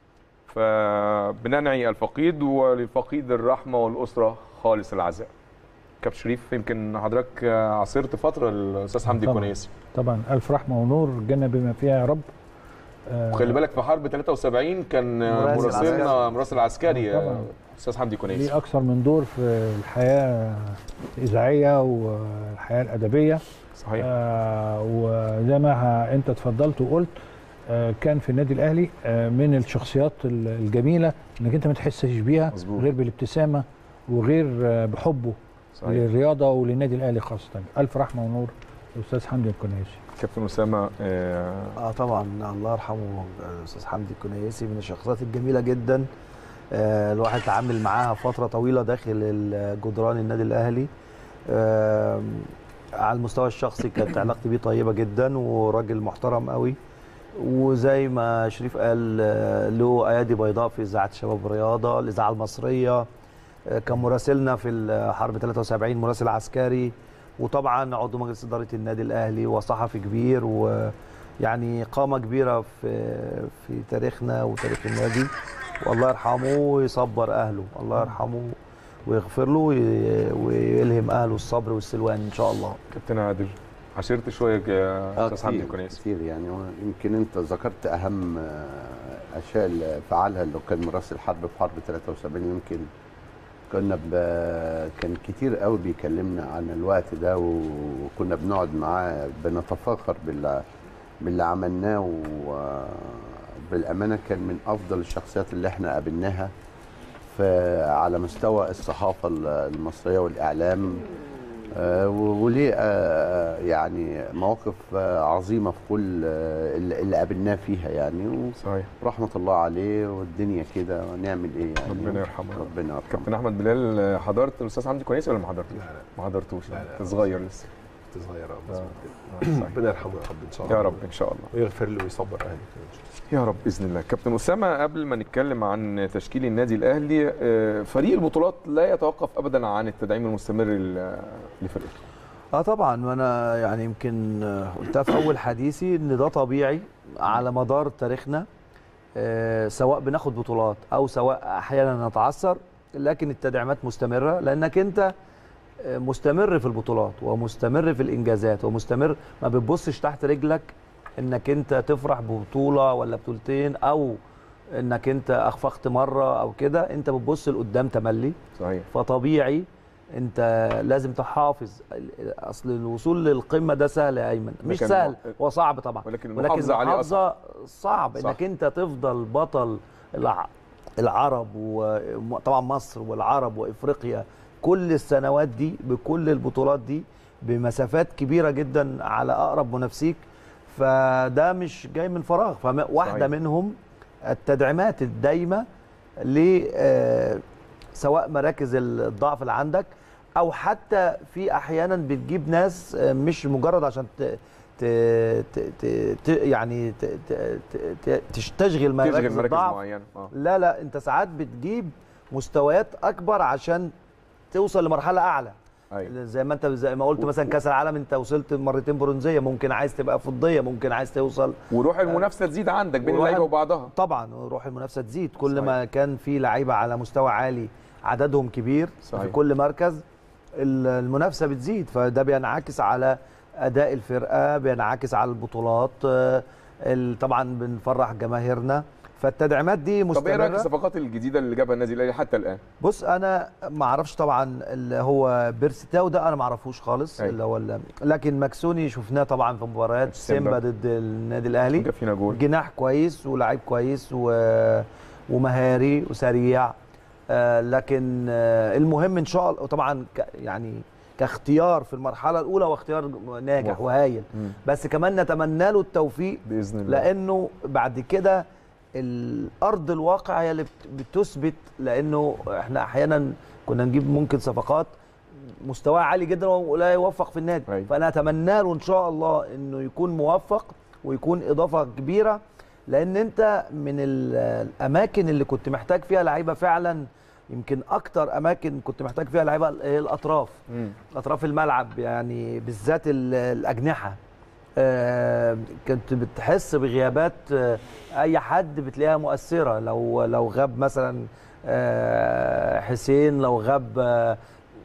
فبننعي الفقيد وللفقيد الرحمه والاسره خالص العزاء. كابتن شريف يمكن حضرتك عاصرت فتره الاستاذ حمدي طبعاً. كونيسي طبعا الف رحمه ونور جنة بما فيها يا رب آه، وخلي بالك في حرب 73 كان مراسل مراسلنا عسكري. مراسل عسكري طبعاً. استاذ حمدي كونيسي ليه اكثر من دور في الحياه الاذاعيه والحياه الادبيه صحيح آه وزي ما ه- انت اتفضلت وقلت آه كان في النادي الاهلي آه من الشخصيات ال- الجميله انك انت ما تحسش بيها مظبوط. غير بالابتسامه وغير آه بحبه صحيح للرياضه وللنادي الاهلي خاصه الف رحمه ونور الاستاذ حمدي الكنيسي كابتن اسامه آه، اه طبعا الله يرحمه الاستاذ حمدي الكنيسي من الشخصيات الجميله جدا آه الواحد تعامل معاها فتره طويله داخل ال- جدران النادي الاهلي آه على المستوى الشخصي كانت علاقتي بيه طيبه جدا وراجل محترم قوي وزي ما شريف قال آه، له ايادي بيضاء في اذاعه شباب الرياضه الاذاعه المصريه آه، كان مراسلنا في الحرب 73 مراسل عسكري وطبعا عضو مجلس اداره النادي الاهلي وصحفي كبير ويعني قامه كبيره في في تاريخنا وتاريخ النادي والله يرحمه ويصبر اهله الله يرحمه ويغفر له وي- ويلهم اهله الصبر والسلوان ان شاء الله كابتن عادل عشرت شويه يا اه استاذ حمدي كتير كونيسي كتير يعني هو يمكن انت ذكرت اهم آه، اشياء اللي فعلها اللي كان مراسل حرب في حرب 73 يمكن كنا ب... كان كتير قوي بيكلمنا عن الوقت ده وكنا بنقعد معاه بنتفاخر باللي, باللي عملناه وبالامانه كان من افضل الشخصيات اللي احنا قابلناها في على مستوى الصحافه المصريه والاعلام آه، و- وليه آه، يعني مواقف آه، عظيمه في كل آه، اللي اللي قابلناه فيها يعني صحيح ورحمه الله عليه والدنيا كده ونعمل ايه يعني ربنا يرحمه. ربنا يرحمه كابتن احمد بلال حضرت الاستاذ حمدي كونيسي ولا ما حضرتوش؟ ما حضرتوش انت صغير لسه صغيره مظبوط كده ربنا يرحمه يا رب ان شاء الله يا رب ان شاء الله ويغفر له ويصبر اهله كده إن شاء الله. يا رب باذن الله كابتن اسامه قبل ما نتكلم عن تشكيل النادي الاهلي آه، فريق البطولات لا يتوقف ابدا عن التدعيم المستمر ل- لفرقته اه طبعا وانا يعني يمكن آه، قلتها في اول حديثي ان ده طبيعي على مدار تاريخنا آه، سواء بناخد بطولات او سواء احيانا نتعثر لكن التدعيمات مستمره لانك انت آه، مستمر في البطولات ومستمر في الانجازات ومستمر ما بتبصش تحت رجلك انك انت تفرح ببطوله ولا بطولتين او انك انت اخفقت مره او كده انت بتبص لقدام تملي صحيح فطبيعي انت لازم تحافظ اصل الوصول للقمه ده سهل يا ايمن مش لكن- سهل هو صعب طبعا ولكن ولكن المحافظه عليه اصعب المحافظه صعب صح. انك انت تفضل بطل الع- العرب وطبعا مصر والعرب وافريقيا كل السنوات دي بكل البطولات دي بمسافات كبيره جدا على اقرب منافسيك فده مش جاي من فراغ فواحده صحيح. منهم التدعيمات الدايمه ل آه، سواء مراكز الضعف اللي عندك او حتى في احيانا بتجيب ناس آه، مش مجرد عشان ت... ت... ت... ت... ت... يعني ت... ت... ت... ت... تشتغل تشغل مراكز مراكز الضعف معينه اه لا لا انت ساعات بتجيب مستويات اكبر عشان توصل لمرحله اعلى ايوه زي ما انت زي ما قلت مثلا كاس العالم انت وصلت مرتين برونزيه ممكن عايز تبقى فضيه ممكن عايز توصل وروح المنافسه تزيد عندك بين وروح- اللعيبه وبعضها طبعا روح المنافسه تزيد كل صحيح. ما كان في لعيبه على مستوى عالي عددهم كبير صحيح. في كل مركز ال- المنافسه بتزيد فده بينعكس على اداء الفرقه بينعكس على البطولات آه، ال- طبعا بنفرح جماهيرنا فالتدعيمات دي طب ايه رايك في مستمره الصفقات الجديده اللي جابها النادي الاهلي حتى الان بص انا ما اعرفش طبعا اللي هو بيرستاو ده انا ما اعرفوش خالص أيوة. اللي هو ال- لكن ماكسوني شفناه طبعا في مباريات سيمبا. سيمبا ضد النادي الاهلي جاب فينا جول جناح كويس ولاعيب كويس و... ومهاري وسريع آه لكن آه المهم ان شاء الله طبعا ك... يعني كاختيار في المرحله الاولى واختيار ناجح موافق. وهايل مم. بس كمان نتمنى له التوفيق باذن الله لانه بعد كده الارض الواقع هي اللي بت- بتثبت لانه احنا احيانا كنا نجيب ممكن صفقات مستواها عالي جدا ولا يوفق في النادي أيوة. فانا اتمنى له ان شاء الله انه يكون موفق ويكون اضافه كبيره لان انت من ال- الاماكن اللي كنت محتاج فيها لعيبه فعلا يمكن اكتر اماكن كنت محتاج فيها لعيبه هي الاطراف مم. اطراف الملعب يعني بالذات ال- الاجنحه آه، كنت بتحس بغيابات آه، اي حد بتلاقيها مؤثره لو لو غاب مثلا آه، حسين لو غاب آه،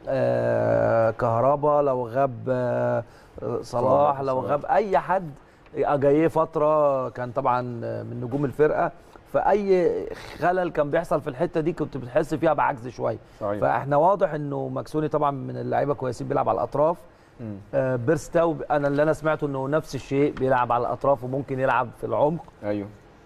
آه، كهربا لو غاب آه، صلاح صلاح، لو صلاح. غاب اي حد اجاييه فتره كان طبعا من نجوم الفرقه فاي خلل كان بيحصل في الحته دي كنت بتحس فيها بعجز شويه صحيح فاحنا واضح انه مكسوني طبعا من اللعيبه كويسين بيلعب على الاطراف مم. آه بيرستاو انا اللي انا سمعته انه نفس الشيء بيلعب على الاطراف وممكن يلعب في العمق ايوه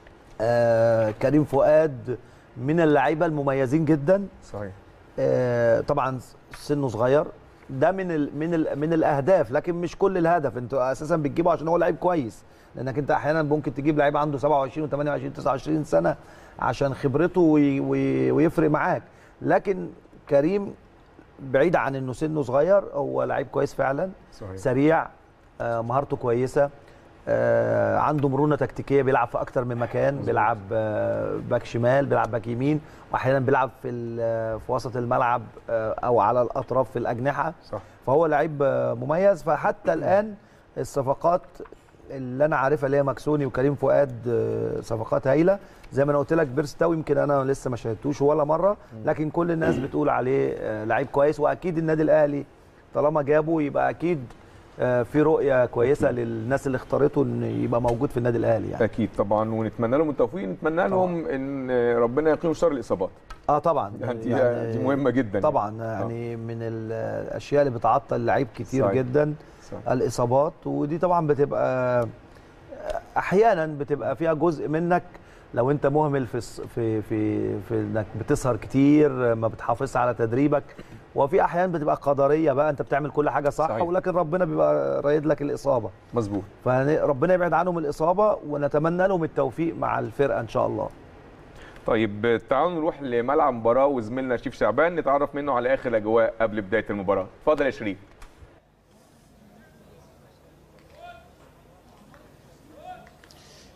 آه كريم فؤاد من اللعيبه المميزين جدا صحيح آه طبعا سنه صغير ده من ال من ال من الاهداف لكن مش كل الهدف انت اساسا بتجيبه عشان هو لعيب كويس لانك انت احيانا ممكن تجيب لعيب عنده 27 و28 29 سنه عشان خبرته وي وي ويفرق معاك لكن كريم بعيد عن انه سنه صغير هو لعيب كويس فعلا صحيح سريع آه، مهارته كويسه آه، عنده مرونه تكتيكيه بيلعب في اكتر من مكان بيلعب آه، باك شمال بيلعب باك يمين واحيانا بيلعب في ال- في وسط الملعب آه، او على الاطراف في الاجنحه صح فهو لعيب آه، مميز فحتى الان الصفقات اللي انا عارفها اللي هي مكسوني وكريم فؤاد آه، صفقات هايله زي ما انا قلت لك بيرستاو يمكن انا لسه ما شاهدتوش ولا مره لكن كل الناس بتقول عليه آه، لعيب كويس واكيد النادي الاهلي طالما جابه يبقى اكيد آه، في رؤيه كويسه للناس اللي اختارته ان يبقى موجود في النادي الاهلي يعني اكيد طبعا ونتمنى لهم التوفيق نتمنى لهم ان ربنا يقيهم شر الاصابات اه طبعا يعني دي, دي مهمه جدا طبعا يعني من الاشياء اللي بتعطل اللعيب كتير صحيح. جدا صح. الاصابات ودي طبعا بتبقى احيانا بتبقى فيها جزء منك لو انت مهمل في الص- في في في انك بتسهر كتير ما بتحافظش على تدريبك وفي احيان بتبقى قدريه بقى انت بتعمل كل حاجه صح صحيح. ولكن ربنا بيبقى رايد لك الاصابه مظبوط فربنا يبعد عنهم الاصابه ونتمنى لهم التوفيق مع الفرقه ان شاء الله طيب تعالوا نروح لملعب مباراه وزميلنا شريف شعبان نتعرف منه على اخر الاجواء قبل بدايه المباراه اتفضل يا شريف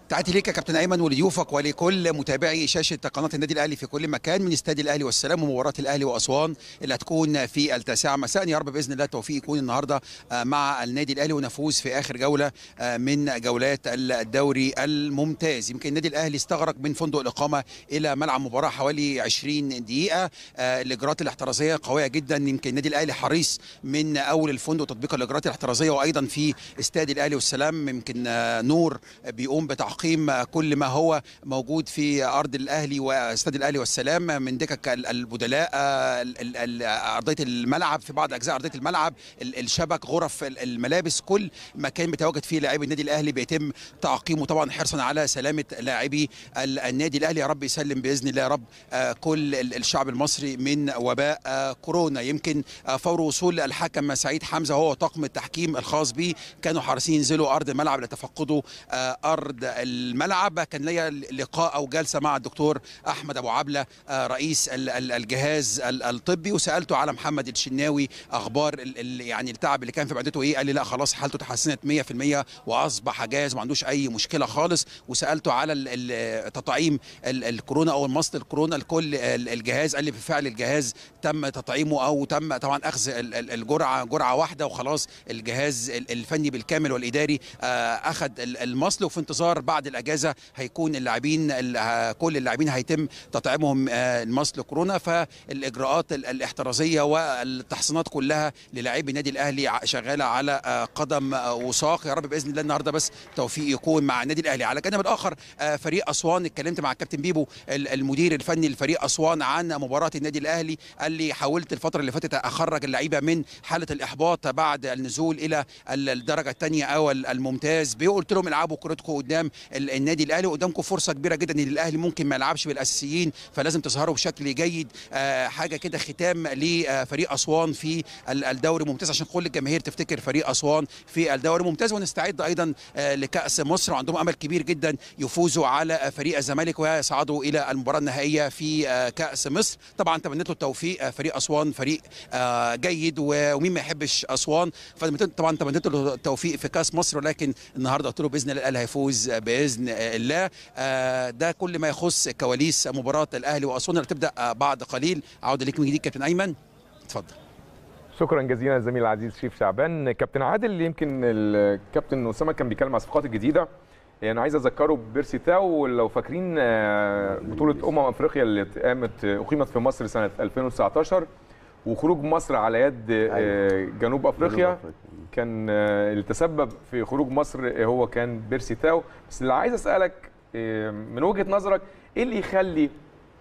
تحياتي ليك يا كابتن ايمن ولضيوفك ولكل متابعي شاشه قناه النادي الاهلي في كل مكان من استاد الاهلي والسلام ومباراه الاهلي واسوان اللي هتكون في التاسعه مساء يا رب باذن الله التوفيق يكون النهارده آه، مع النادي الاهلي ونفوز في اخر جوله آه، من جولات الدوري الممتاز يمكن النادي الاهلي استغرق من فندق الاقامه الى ملعب مباراه حوالي 20 دقيقه آه، الاجراءات الاحترازيه قويه جدا يمكن النادي الاهلي حريص من اول الفندق تطبيق الاجراءات الاحترازيه وايضا في استاد الاهلي والسلام يمكن آه، نور بيقوم بتعقيم آه، كل ما هو موجود في ارض الاهلي واستاد الاهلي والسلام من دكك ال- البدلاء آه، ال- ال- ال- ارضيه الملعب في بعض اجزاء ارضيه الملعب ال- الشبك غرف ال- الملابس كل مكان بيتواجد فيه لاعبي النادي الاهلي بيتم تعقيمه طبعا حرصا على سلامه لاعبي ال- النادي الاهلي يا رب يسلم باذن الله يا رب آه، كل ال- الشعب المصري من وباء آه، كورونا يمكن آه، فور وصول الحكم سعيد حمزه هو طاقم التحكيم الخاص به كانوا حريصين ينزلوا ارض الملعب لتفقدوا آه، ارض الملعب كان ليا لقاء او جلسه مع الدكتور احمد ابو عبله آه، رئيس ال- ال- الجهاز ال- الطبي وسالته على محمد الشناوي اخبار ال- ال- يعني التعب اللي كان في معدته ايه قال لي لا خلاص حالته تحسنت 100% واصبح جاهز ما عندوش اي مشكله خالص وسالته على ال- ال- تطعيم ال- الكورونا او المصل الكورونا لكل ال- الجهاز قال لي بالفعل الجهاز تم تطعيمه او تم طبعا اخذ ال- ال- الجرعه جرعه واحده وخلاص الجهاز ال- الفني بالكامل والاداري آه، اخذ ال- المصل وفي انتظار بعد الاجازه هيكون اللاعبين ال- ه- كل اللاعبين هيتم تطعيمهم آه، المصل كورونا فالاجراءات ال- الاحترازيه والتحصينات كلها للاعبي النادي الاهلي ع- شغاله على آه، قدم آه، وساق يا رب باذن الله النهارده بس توفيق يكون مع النادي الاهلي على الجانب الاخر آه، فريق اسوان اتكلمت مع الكابتن بيبو ال- المدير الفني لفريق اسوان عن مباراه النادي الاهلي قال لي حاولت الفتره اللي فاتت اخرج اللعيبه من حاله الاحباط بعد النزول الى ال- الدرجه الثانيه او ال- الممتاز قلت لهم العبوا كرتكم قدام ال- النادي الاهلي قدامكم فرصه كبيره جدا ان الاهلي ممكن ما يلعبش بالاساسيين فلازم تظهروا بشكل جيد آه، حاجه كده ختام لفريق اسوان في ال- الدوري الممتاز عشان كل الجماهير تفتكر فريق اسوان في الدوري الممتاز ونستعد ايضا آه، لكاس مصر وعندهم امل كبير جدا يفوزوا على فريق الزمالك ويصعدوا الى المباراه النهائيه في آه، كاس مصر طبعا تمنيت له التوفيق آه، فريق اسوان فريق آه، جيد و- ومين ما يحبش اسوان فطبعا تمنيت له التوفيق في كاس مصر ولكن النهارده قلت له باذن الله الاهلي هيفوز باذن الله آه، ده كل ما يخص كواليس مباراه الاهلي واسوان اللي تبدا آه، بعد قليل عوده ليك من جديد كابتن ايمن اتفضل شكرا جزيلا الزميل العزيز شريف شعبان كابتن عادل يمكن الكابتن اسامه كان بيتكلم على الصفقات الجديده يعني عايز اذكره بيرسي تاو لو فاكرين آه، بطوله امم افريقيا اللي قامت اقيمت في مصر سنه 2019 وخروج مصر على يد آه، جنوب افريقيا كان آه، اللي تسبب في خروج مصر هو كان بيرسي تاو بس اللي عايز اسالك آه، من وجهه نظرك ايه اللي يخلي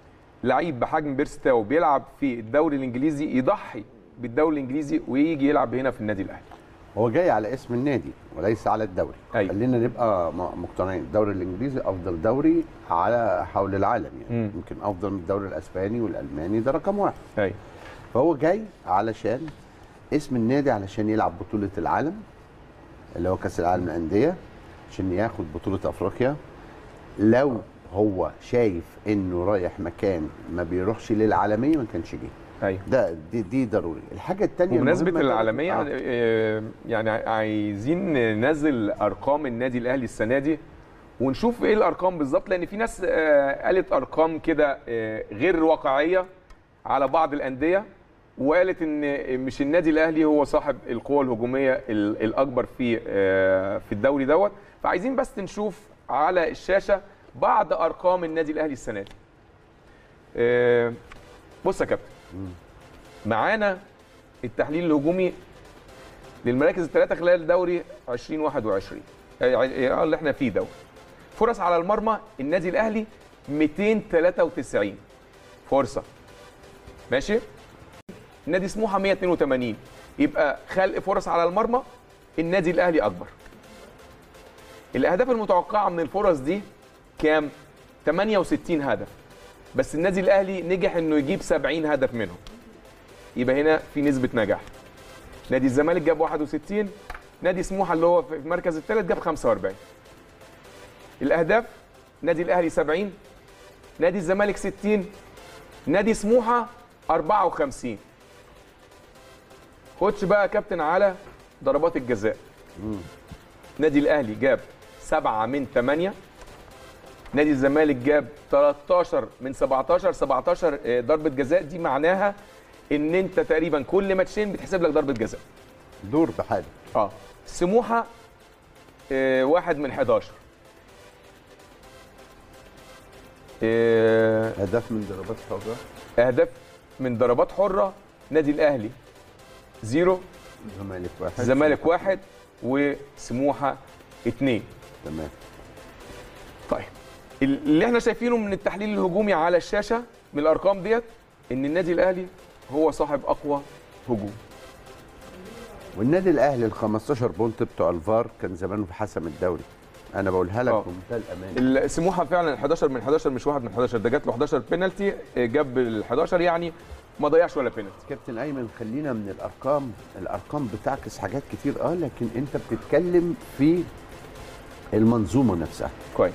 لعيب بحجم بيرسي تاو بيلعب في الدوري الانجليزي يضحي بالدوري الانجليزي ويجي يلعب هنا في النادي الاهلي هو جاي على اسم النادي وليس على الدوري أيوة. خلينا نبقى م- مقتنعين الدوري الانجليزي افضل دوري على حول العالم يعني مم. يمكن افضل من الدوري الاسباني والالماني ده رقم واحد ايوه فهو جاي علشان اسم النادي علشان يلعب بطولة العالم اللي هو كأس العالم للأندية عشان ياخد بطولة أفريقيا لو هو شايف إنه رايح مكان ما بيروحش للعالمية ما كانش جه ايوه ده دي, دي ضروري الحاجة التانية بمناسبه المهمة ده- العالميه آه. آه، يعني عايزين ننزل ارقام النادي الاهلي السنه دي ونشوف ايه الارقام بالظبط لان في ناس آه، قالت ارقام كده آه، غير واقعيه على بعض الانديه وقالت ان مش النادي الاهلي هو صاحب القوه الهجوميه ال- الاكبر في آه، في الدوري دوت فعايزين بس نشوف على الشاشه بعض ارقام النادي الاهلي السنه دي آه، بص يا كابتن معانا التحليل الهجومي للمراكز الثلاثه خلال الدوري 2021 آه، اللي احنا فيه دوت فرص على المرمى النادي الاهلي 293 فرصه ماشي نادي سموحه 182 يبقى خلق فرص على المرمى النادي الاهلي اكبر الاهداف المتوقعه من الفرص دي كام 68 هدف بس النادي الاهلي نجح انه يجيب 70 هدف منهم يبقى هنا في نسبه نجاح نادي الزمالك جاب 61 نادي سموحه اللي هو في المركز الثالث جاب 45 الاهداف نادي الاهلي 70 نادي الزمالك 60 نادي سموحه 54 خدش بقى يا كابتن على ضربات الجزاء نادي الاهلي جاب 7 من 8 نادي الزمالك جاب 13 من 17 17 آه، ضربه جزاء دي معناها ان انت تقريبا كل ماتشين بتحسب لك ضربه جزاء دور بحاله اه سموحه آه، واحد من 11 آه، هدف من ضربات حره اهداف من ضربات حره نادي الاهلي زيرو الزمالك واحد الزمالك واحد وسموحه اتنين تمام طيب اللي احنا شايفينه من التحليل الهجومي على الشاشه من الارقام ديت ان النادي الاهلي هو صاحب اقوى هجوم والنادي الاهلي ال 15 بونت بتوع الفار كان زمانه في حسم الدوري انا بقولها لك آه. بمنتهى الامان سموحه فعلا 11 من 11 مش واحد من 11 ده جات له 11 بينالتي جاب ال 11 يعني ما ضيعش ولا بينالتي كابتن ايمن خلينا من الارقام الارقام بتعكس حاجات كتير اه لكن انت بتتكلم في المنظومه نفسها كويس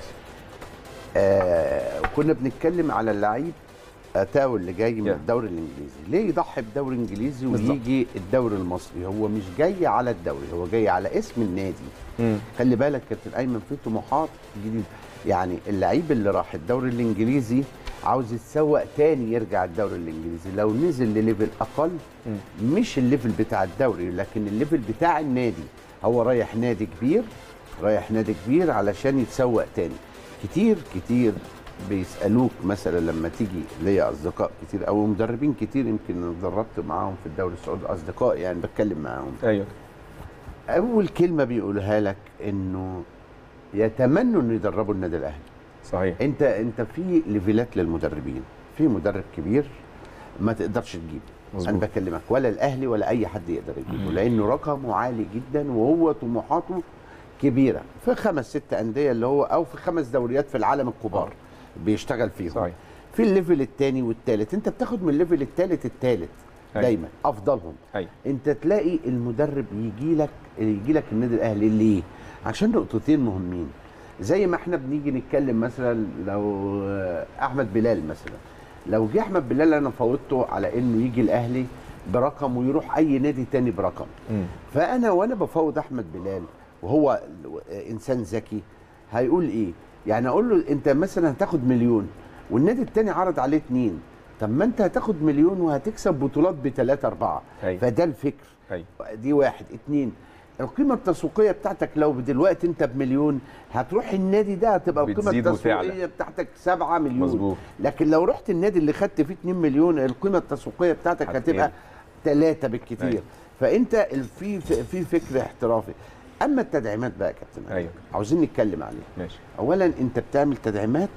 آه كنا بنتكلم على اللعيب اتاو اللي جاي من Yeah. الدوري الانجليزي ليه يضحي بدوري انجليزي بالظبط. ويجي الدوري المصري هو مش جاي على الدوري هو جاي على اسم النادي مم. خلي بالك كابتن ايمن في طموحات جديده يعني اللعيب اللي راح الدوري الانجليزي عاوز يتسوق تاني يرجع الدوري الانجليزي لو نزل لليفل اقل مش الليفل بتاع الدوري لكن الليفل بتاع النادي هو رايح نادي كبير رايح نادي كبير علشان يتسوق تاني كتير كتير بيسالوك مثلا لما تيجي ليا اصدقاء كتير او مدربين كتير يمكن أنا اتدربت معاهم في الدوري السعودي اصدقاء يعني بتكلم معاهم ايوه اول كلمه بيقولها لك انه يتمنوا انه يدربوا النادي الاهلي صحيح انت انت في ليفلات للمدربين في مدرب كبير ما تقدرش تجيبه مظبوط. انا بكلمك ولا الاهلي ولا اي حد يقدر يجيبه لانه رقمه عالي جدا وهو طموحاته كبيره في خمس ست انديه اللي هو او في خمس دوريات في العالم الكبار بيشتغل فيهم صحيح في الليفل الثاني والثالث انت بتاخد من الليفل الثالث الثالث أيوة. دايما افضلهم ايوه انت تلاقي المدرب يجي لك يجي لك النادي الاهلي ليه؟ عشان نقطتين مهمين زي ما احنا بنيجي نتكلم مثلا لو آه، احمد بلال مثلا لو جه احمد بلال انا فوضته على انه يجي الاهلي برقم ويروح اي نادي تاني برقم مم. فانا وانا بفوض احمد بلال وهو انسان ذكي هيقول ايه يعني اقول له انت مثلا هتاخد مليون والنادي التاني عرض عليه اتنين طب ما انت هتاخد مليون وهتكسب بطولات بثلاثة أربعة أيوة. فده الفكر ايوه دي واحد اتنين القيمة التسويقية بتاعتك لو دلوقتي انت بمليون هتروح النادي ده هتبقى القيمة بتزيد وتعلى. التسويقية بتاعتك سبعة مليون مظبوط. لكن لو رحت النادي اللي خدت فيه 2 مليون القيمة التسويقية بتاعتك هتقل. هتبقى ثلاثة بالكتير أيوة. فانت ال- في في فكر احترافي اما التدعيمات بقى يا كابتن أيوة. عاوزين نتكلم عليها ماشي اولا انت بتعمل تدعيمات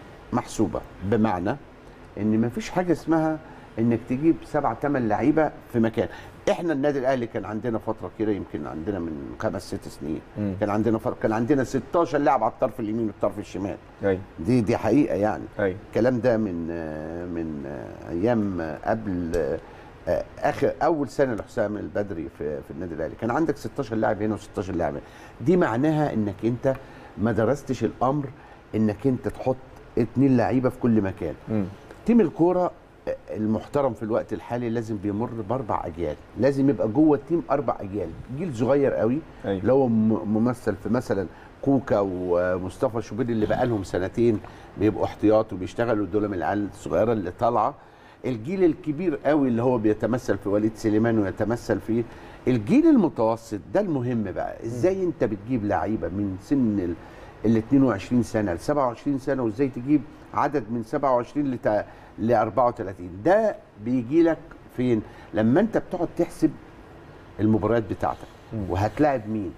محسوبه بمعنى ان مفيش حاجه اسمها انك تجيب سبع ثمان لعيبه في مكان احنا النادي الاهلي كان عندنا فتره كده يمكن عندنا من خمس ست سنين مم. كان عندنا فترة كان عندنا 16 لاعب على الطرف اليمين والطرف الشمال ايوه دي دي حقيقه يعني ايوه الكلام ده من آه، من آه، ايام آه، قبل آه، آه، اخر اول سنه لحسام البدري في في النادي الاهلي كان عندك 16 لاعب هنا و16 لاعب هنا دي معناها انك انت ما درستش الامر انك انت تحط اتنين لعيبه في كل مكان مم. تيم الكوره آه، المحترم في الوقت الحالي لازم بيمر باربع اجيال لازم يبقى جوه التيم اربع اجيال جيل صغير قوي أيوة. اللي هو م- ممثل في مثلا كوكا ومصطفى شوبير اللي بقى لهم سنتين بيبقوا احتياط وبيشتغلوا دول من العيال الصغيره اللي طالعه الجيل الكبير قوي اللي هو بيتمثل في وليد سليمان ويتمثل في الجيل المتوسط ده المهم بقى ازاي انت بتجيب لعيبه من سن ال- ال 22 سنه ل 27 سنه وازاي تجيب عدد من 27 لت- ل 34 ده بيجي لك فين لما انت بتقعد تحسب المباريات بتاعتك وهتلاعب مين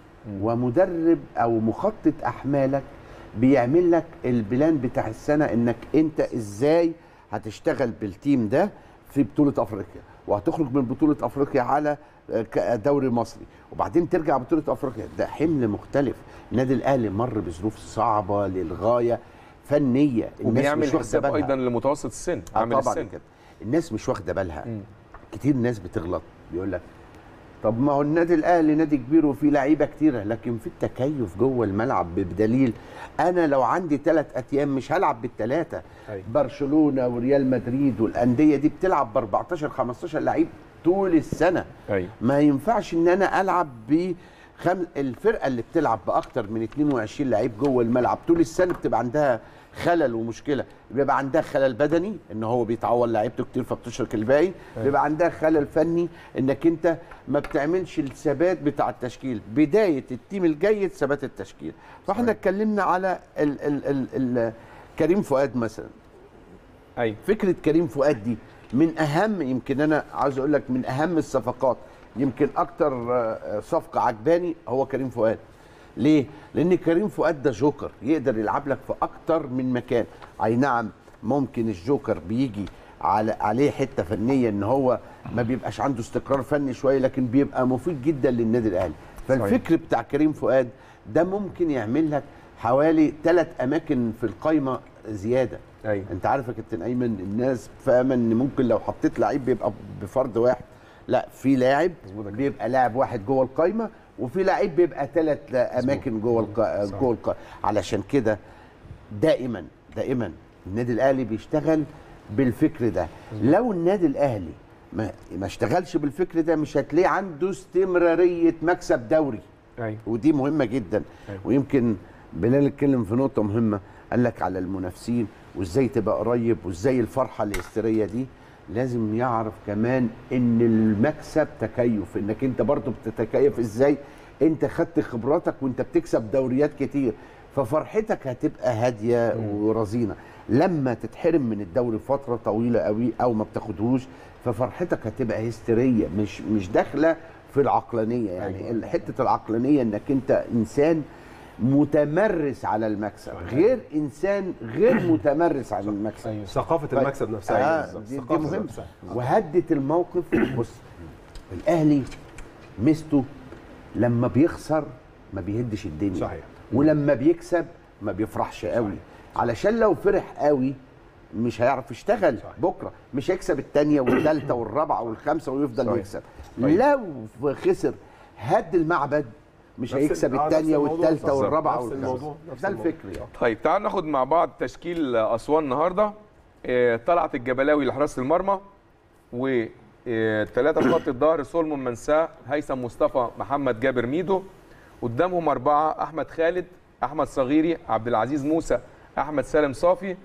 ومدرب او مخطط احمالك بيعمل لك البلان بتاع السنه انك انت ازاي هتشتغل بالتيم ده في بطوله افريقيا وهتخرج من بطوله افريقيا على آه، ك- دوري مصري وبعدين ترجع بطوله افريقيا ده حمل مختلف النادي الاهلي مر بظروف صعبه للغايه فنيه الناس وبيعمل مش واخده حساب بالها ايضا لمتوسط السن آه عامل طبعا السن كده الناس مش واخده بالها كتير ناس بتغلط بيقول لك طب ما هو النادي الاهلي نادي كبير وفيه لعيبه كتيره لكن في التكيف جوه الملعب بدليل انا لو عندي ثلاث اتيام مش هلعب بالثلاثه أيوة. برشلونه وريال مدريد والانديه دي بتلعب ب 14 15 لعيب طول السنه ايوه ما ينفعش ان انا العب ب خم... الفرقه اللي بتلعب باكتر من 22 لعيب جوه الملعب طول السنه بتبقى عندها خلل ومشكله بيبقى عندها خلل بدني ان هو بيتعور لعيبته كتير فبتشرك الباقي بيبقى عندها خلل فني انك انت ما بتعملش الثبات بتاع التشكيل بدايه التيم الجيد ثبات التشكيل فاحنا اتكلمنا على ال... ال... ال... ال... كريم فؤاد مثلا ايوه فكره كريم فؤاد دي من اهم يمكن انا عاوز اقول لك من اهم الصفقات يمكن اكتر آه، صفقه عجباني هو كريم فؤاد ليه لان كريم فؤاد ده جوكر يقدر يلعب لك في اكتر من مكان اي نعم ممكن الجوكر بيجي على عليه حته فنيه ان هو ما بيبقاش عنده استقرار فني شويه لكن بيبقى مفيد جدا للنادي الاهلي فالفكر بتاع كريم فؤاد ده ممكن يعمل لك حوالي ثلاث اماكن في القايمه زياده ايوه انت عارف يا كابتن ايمن الناس فاهمه ان ممكن لو حطيت لعيب بيبقى بفرد واحد لا في لاعب بيبقى لاعب واحد جوه القايمه وفي لعيب بيبقى ثلاث اماكن جوه القا... جوه القايمه علشان كده دائما دائما النادي الاهلي بيشتغل بالفكر ده لو النادي الاهلي ما, ما اشتغلش بالفكر ده مش هتلاقيه عنده استمراريه مكسب دوري ايوه ودي مهمه جدا أيوة. ويمكن بلال اتكلم في نقطه مهمه قال لك على المنافسين وازاي تبقى قريب وازاي الفرحه الهستيريه دي لازم يعرف كمان ان المكسب تكيف انك انت برضو بتتكيف ازاي انت خدت خبراتك وانت بتكسب دوريات كتير ففرحتك هتبقى هاديه ورزينه لما تتحرم من الدوري فتره طويله قوي او ما بتاخدهوش ففرحتك هتبقى هستيريه مش مش داخله في العقلانيه يعني أيوة. حته العقلانيه انك انت انسان متمرس على المكسب غير انسان غير متمرس على المكسب أيوة. ثقافه طيب. المكسب نفسها آه بالظبط. دي, دي ثقافة مهمه نفسها. وهدت الموقف بص الاهلي ميزته لما بيخسر ما بيهدش الدنيا صحيح. ولما بيكسب ما بيفرحش قوي علشان لو فرح قوي مش هيعرف يشتغل صحيح. بكره مش هيكسب الثانيه والثالثه والرابعه والخامسه ويفضل صحيح. يكسب طيب. لو خسر هد المعبد مش نفس هيكسب ال- آه، نفس الثانيه الموضوع. والثالثه بالظبط. والرابعه نفس والخامسه الموضوع. نفس ده الموضوع. الفكر يعني طيب تعال ناخد مع بعض تشكيل اسوان النهارده آه، طلعت الجبلاوي لحراسه المرمى وثلاثه في خط الظهر سولمون منساه هيثم مصطفى محمد جابر ميدو قدامهم اربعه احمد خالد احمد صغيري عبد العزيز موسى احمد سالم صافي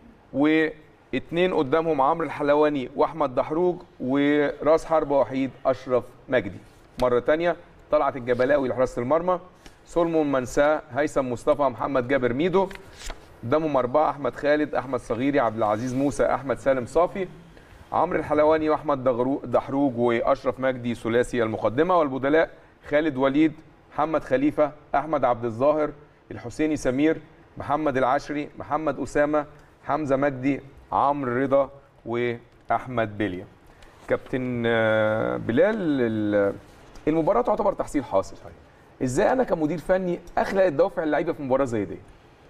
واثنين قدامهم عمرو الحلواني واحمد دحروج وراس حربه وحيد اشرف مجدي مره تانية طلعت الجبلاوي لحراسه المرمى سولمون منساه هيثم مصطفى محمد جابر ميدو قدامهم أربعة أحمد خالد أحمد صغيري عبد العزيز موسى أحمد سالم صافي عمرو الحلواني وأحمد دغرو- دحروج وأشرف مجدي ثلاثي المقدمة والبدلاء خالد وليد محمد خليفة أحمد عبد الظاهر الحسيني سمير محمد العشري محمد أسامة حمزة مجدي عمرو رضا وأحمد بليا كابتن آه، بلال ال- المباراة تعتبر تحصيل حاصل ازاي انا كمدير فني اخلق الدوافع اللعيبه في مباراه زي دي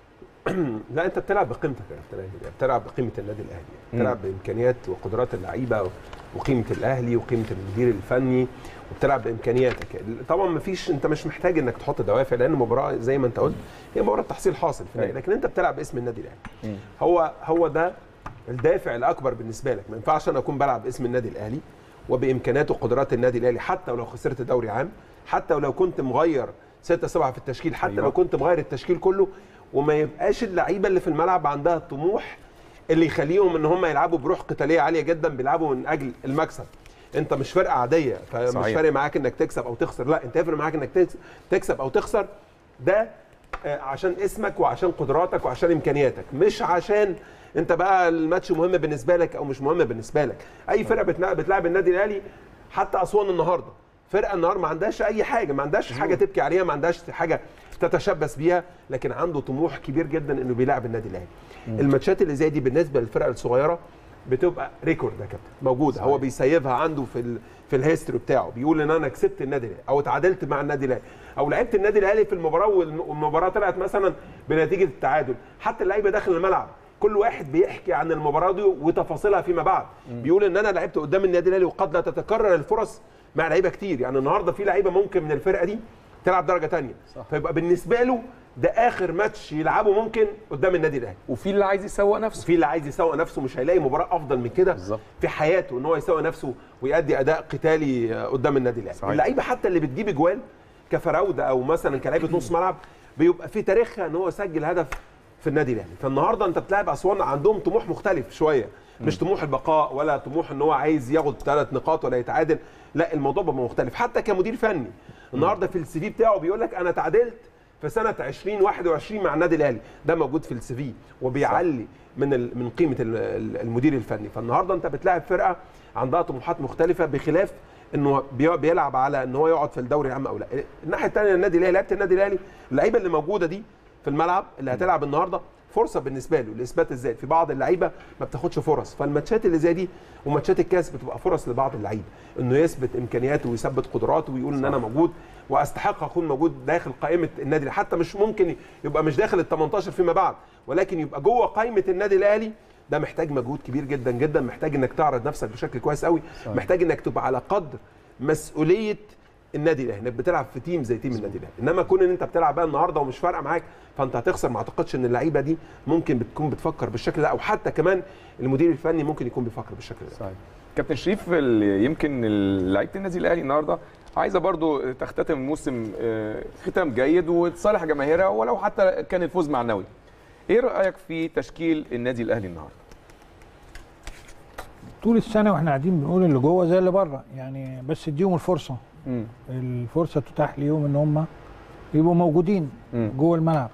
لا انت بتلعب بقيمتك يا كابتن أيمن. بتلعب بقيمه النادي الاهلي بتلعب بامكانيات وقدرات اللعيبه وقيمه الاهلي وقيمه المدير الفني وبتلعب بامكانياتك طبعا ما فيش انت مش محتاج انك تحط دوافع لان المباراه زي ما انت قلت هي مباراه تحصيل حاصل في النهايه أيوة. لكن انت بتلعب باسم النادي الاهلي هو هو ده الدافع الاكبر بالنسبه لك ما ينفعش انا اكون بلعب باسم النادي الاهلي وبامكانات وقدرات النادي الاهلي حتى ولو خسرت دوري عام حتى ولو كنت مغير 6 7 في التشكيل حتى أيوة. لو كنت مغير التشكيل كله وما يبقاش اللعيبه اللي في الملعب عندها الطموح اللي يخليهم ان هم يلعبوا بروح قتاليه عاليه جدا بيلعبوا من اجل المكسب انت مش فرقه عاديه فمش صحيح. فارق معاك انك تكسب او تخسر لا انت يفرق معاك انك تكس- تكسب او تخسر ده آه، عشان اسمك وعشان قدراتك وعشان امكانياتك مش عشان انت بقى الماتش مهم بالنسبه لك او مش مهم بالنسبه لك اي فرقه بتنا- بتلعب النادي الاهلي حتى اسوان النهارده فرقه النهارده ما عندهاش اي حاجه ما عندهاش حاجه تبكي عليها ما عندهاش حاجه تتشبث بيها لكن عنده طموح كبير جدا انه بيلعب النادي الاهلي الماتشات اللي زي دي بالنسبه للفرق الصغيره بتبقى ريكورد يا كابتن موجوده هو بيسيفها عنده في ال في الهيستوري بتاعه بيقول ان انا كسبت النادي الاهلي او اتعادلت مع النادي الاهلي او لعبت النادي الاهلي في المباراه والم- والمباراه طلعت مثلا بنتيجه التعادل حتى اللعيبه داخل الملعب كل واحد بيحكي عن المباراه دي وتفاصيلها فيما بعد بيقول ان انا لعبت قدام النادي الاهلي وقد لا تتكرر الفرص مع لعيبه كتير يعني النهارده في لعيبه ممكن من الفرقه دي تلعب درجه تانية فيبقى بالنسبه له ده اخر ماتش يلعبه ممكن قدام النادي الاهلي وفي اللي عايز يسوق نفسه في اللي عايز يسوق نفسه مش هيلاقي مباراه افضل من كده بالظبط. في حياته ان هو يسوق نفسه ويؤدي اداء قتالي آه، قدام النادي الاهلي صحيح. اللعيبه حتى اللي بتجيب اجوال كفراوده او مثلا كلاعيبه نص ملعب بيبقى في تاريخها ان هو سجل هدف في النادي الاهلي فالنهارده انت بتلاعب اسوان عندهم طموح مختلف شويه مش طموح البقاء ولا طموح ان هو عايز ياخد ثلاث نقاط ولا يتعادل لا الموضوع بقى مختلف حتى كمدير فني النهارده في السي في بتاعه بيقول لك انا تعادلت في سنه 2021 مع النادي الاهلي ده موجود في السي في وبيعلي من ال- من قيمه ال- ال- المدير الفني فالنهارده انت بتلاعب فرقه عندها طموحات مختلفه بخلاف انه بي- بيلعب على ان هو يقعد في الدوري العام او لا الناحيه الثانيه النادي الاهلي لعيبه النادي الاهلي اللعيبه اللي موجوده دي في الملعب اللي هتلعب النهارده فرصه بالنسبه له لاثبات الذات في بعض اللعيبه ما بتاخدش فرص فالماتشات اللي زي دي وماتشات الكاس بتبقى فرص لبعض اللعيبه انه يثبت امكانياته ويثبت قدراته ويقول ان انا موجود واستحق اكون موجود داخل قائمه النادي حتى مش ممكن يبقى مش داخل ال 18 فيما بعد ولكن يبقى جوه قائمه النادي الاهلي ده محتاج مجهود كبير جدا جدا محتاج انك تعرض نفسك بشكل كويس قوي محتاج انك تبقى على قدر مسؤوليه النادي الاهلي انك بتلعب في تيم زي تيم النادي الاهلي انما كون ان انت بتلعب بقى النهارده ومش فارقه معاك فانت هتخسر ما اعتقدش ان اللعيبه دي ممكن بتكون بتفكر بالشكل ده او حتى كمان المدير الفني ممكن يكون بيفكر بالشكل ده صحيح كابتن شريف ال- يمكن ال- لعيبه النادي الاهلي النهارده عايزه برضو تختتم الموسم آه، ختام جيد وتصالح جماهيرها ولو حتى كان الفوز معنوي ايه رايك في تشكيل النادي الاهلي النهارده طول السنه واحنا قاعدين بنقول اللي جوه زي اللي بره يعني بس اديهم الفرصه مم. الفرصه تتاح ليهم ان هم يبقوا موجودين مم. جوه الملعب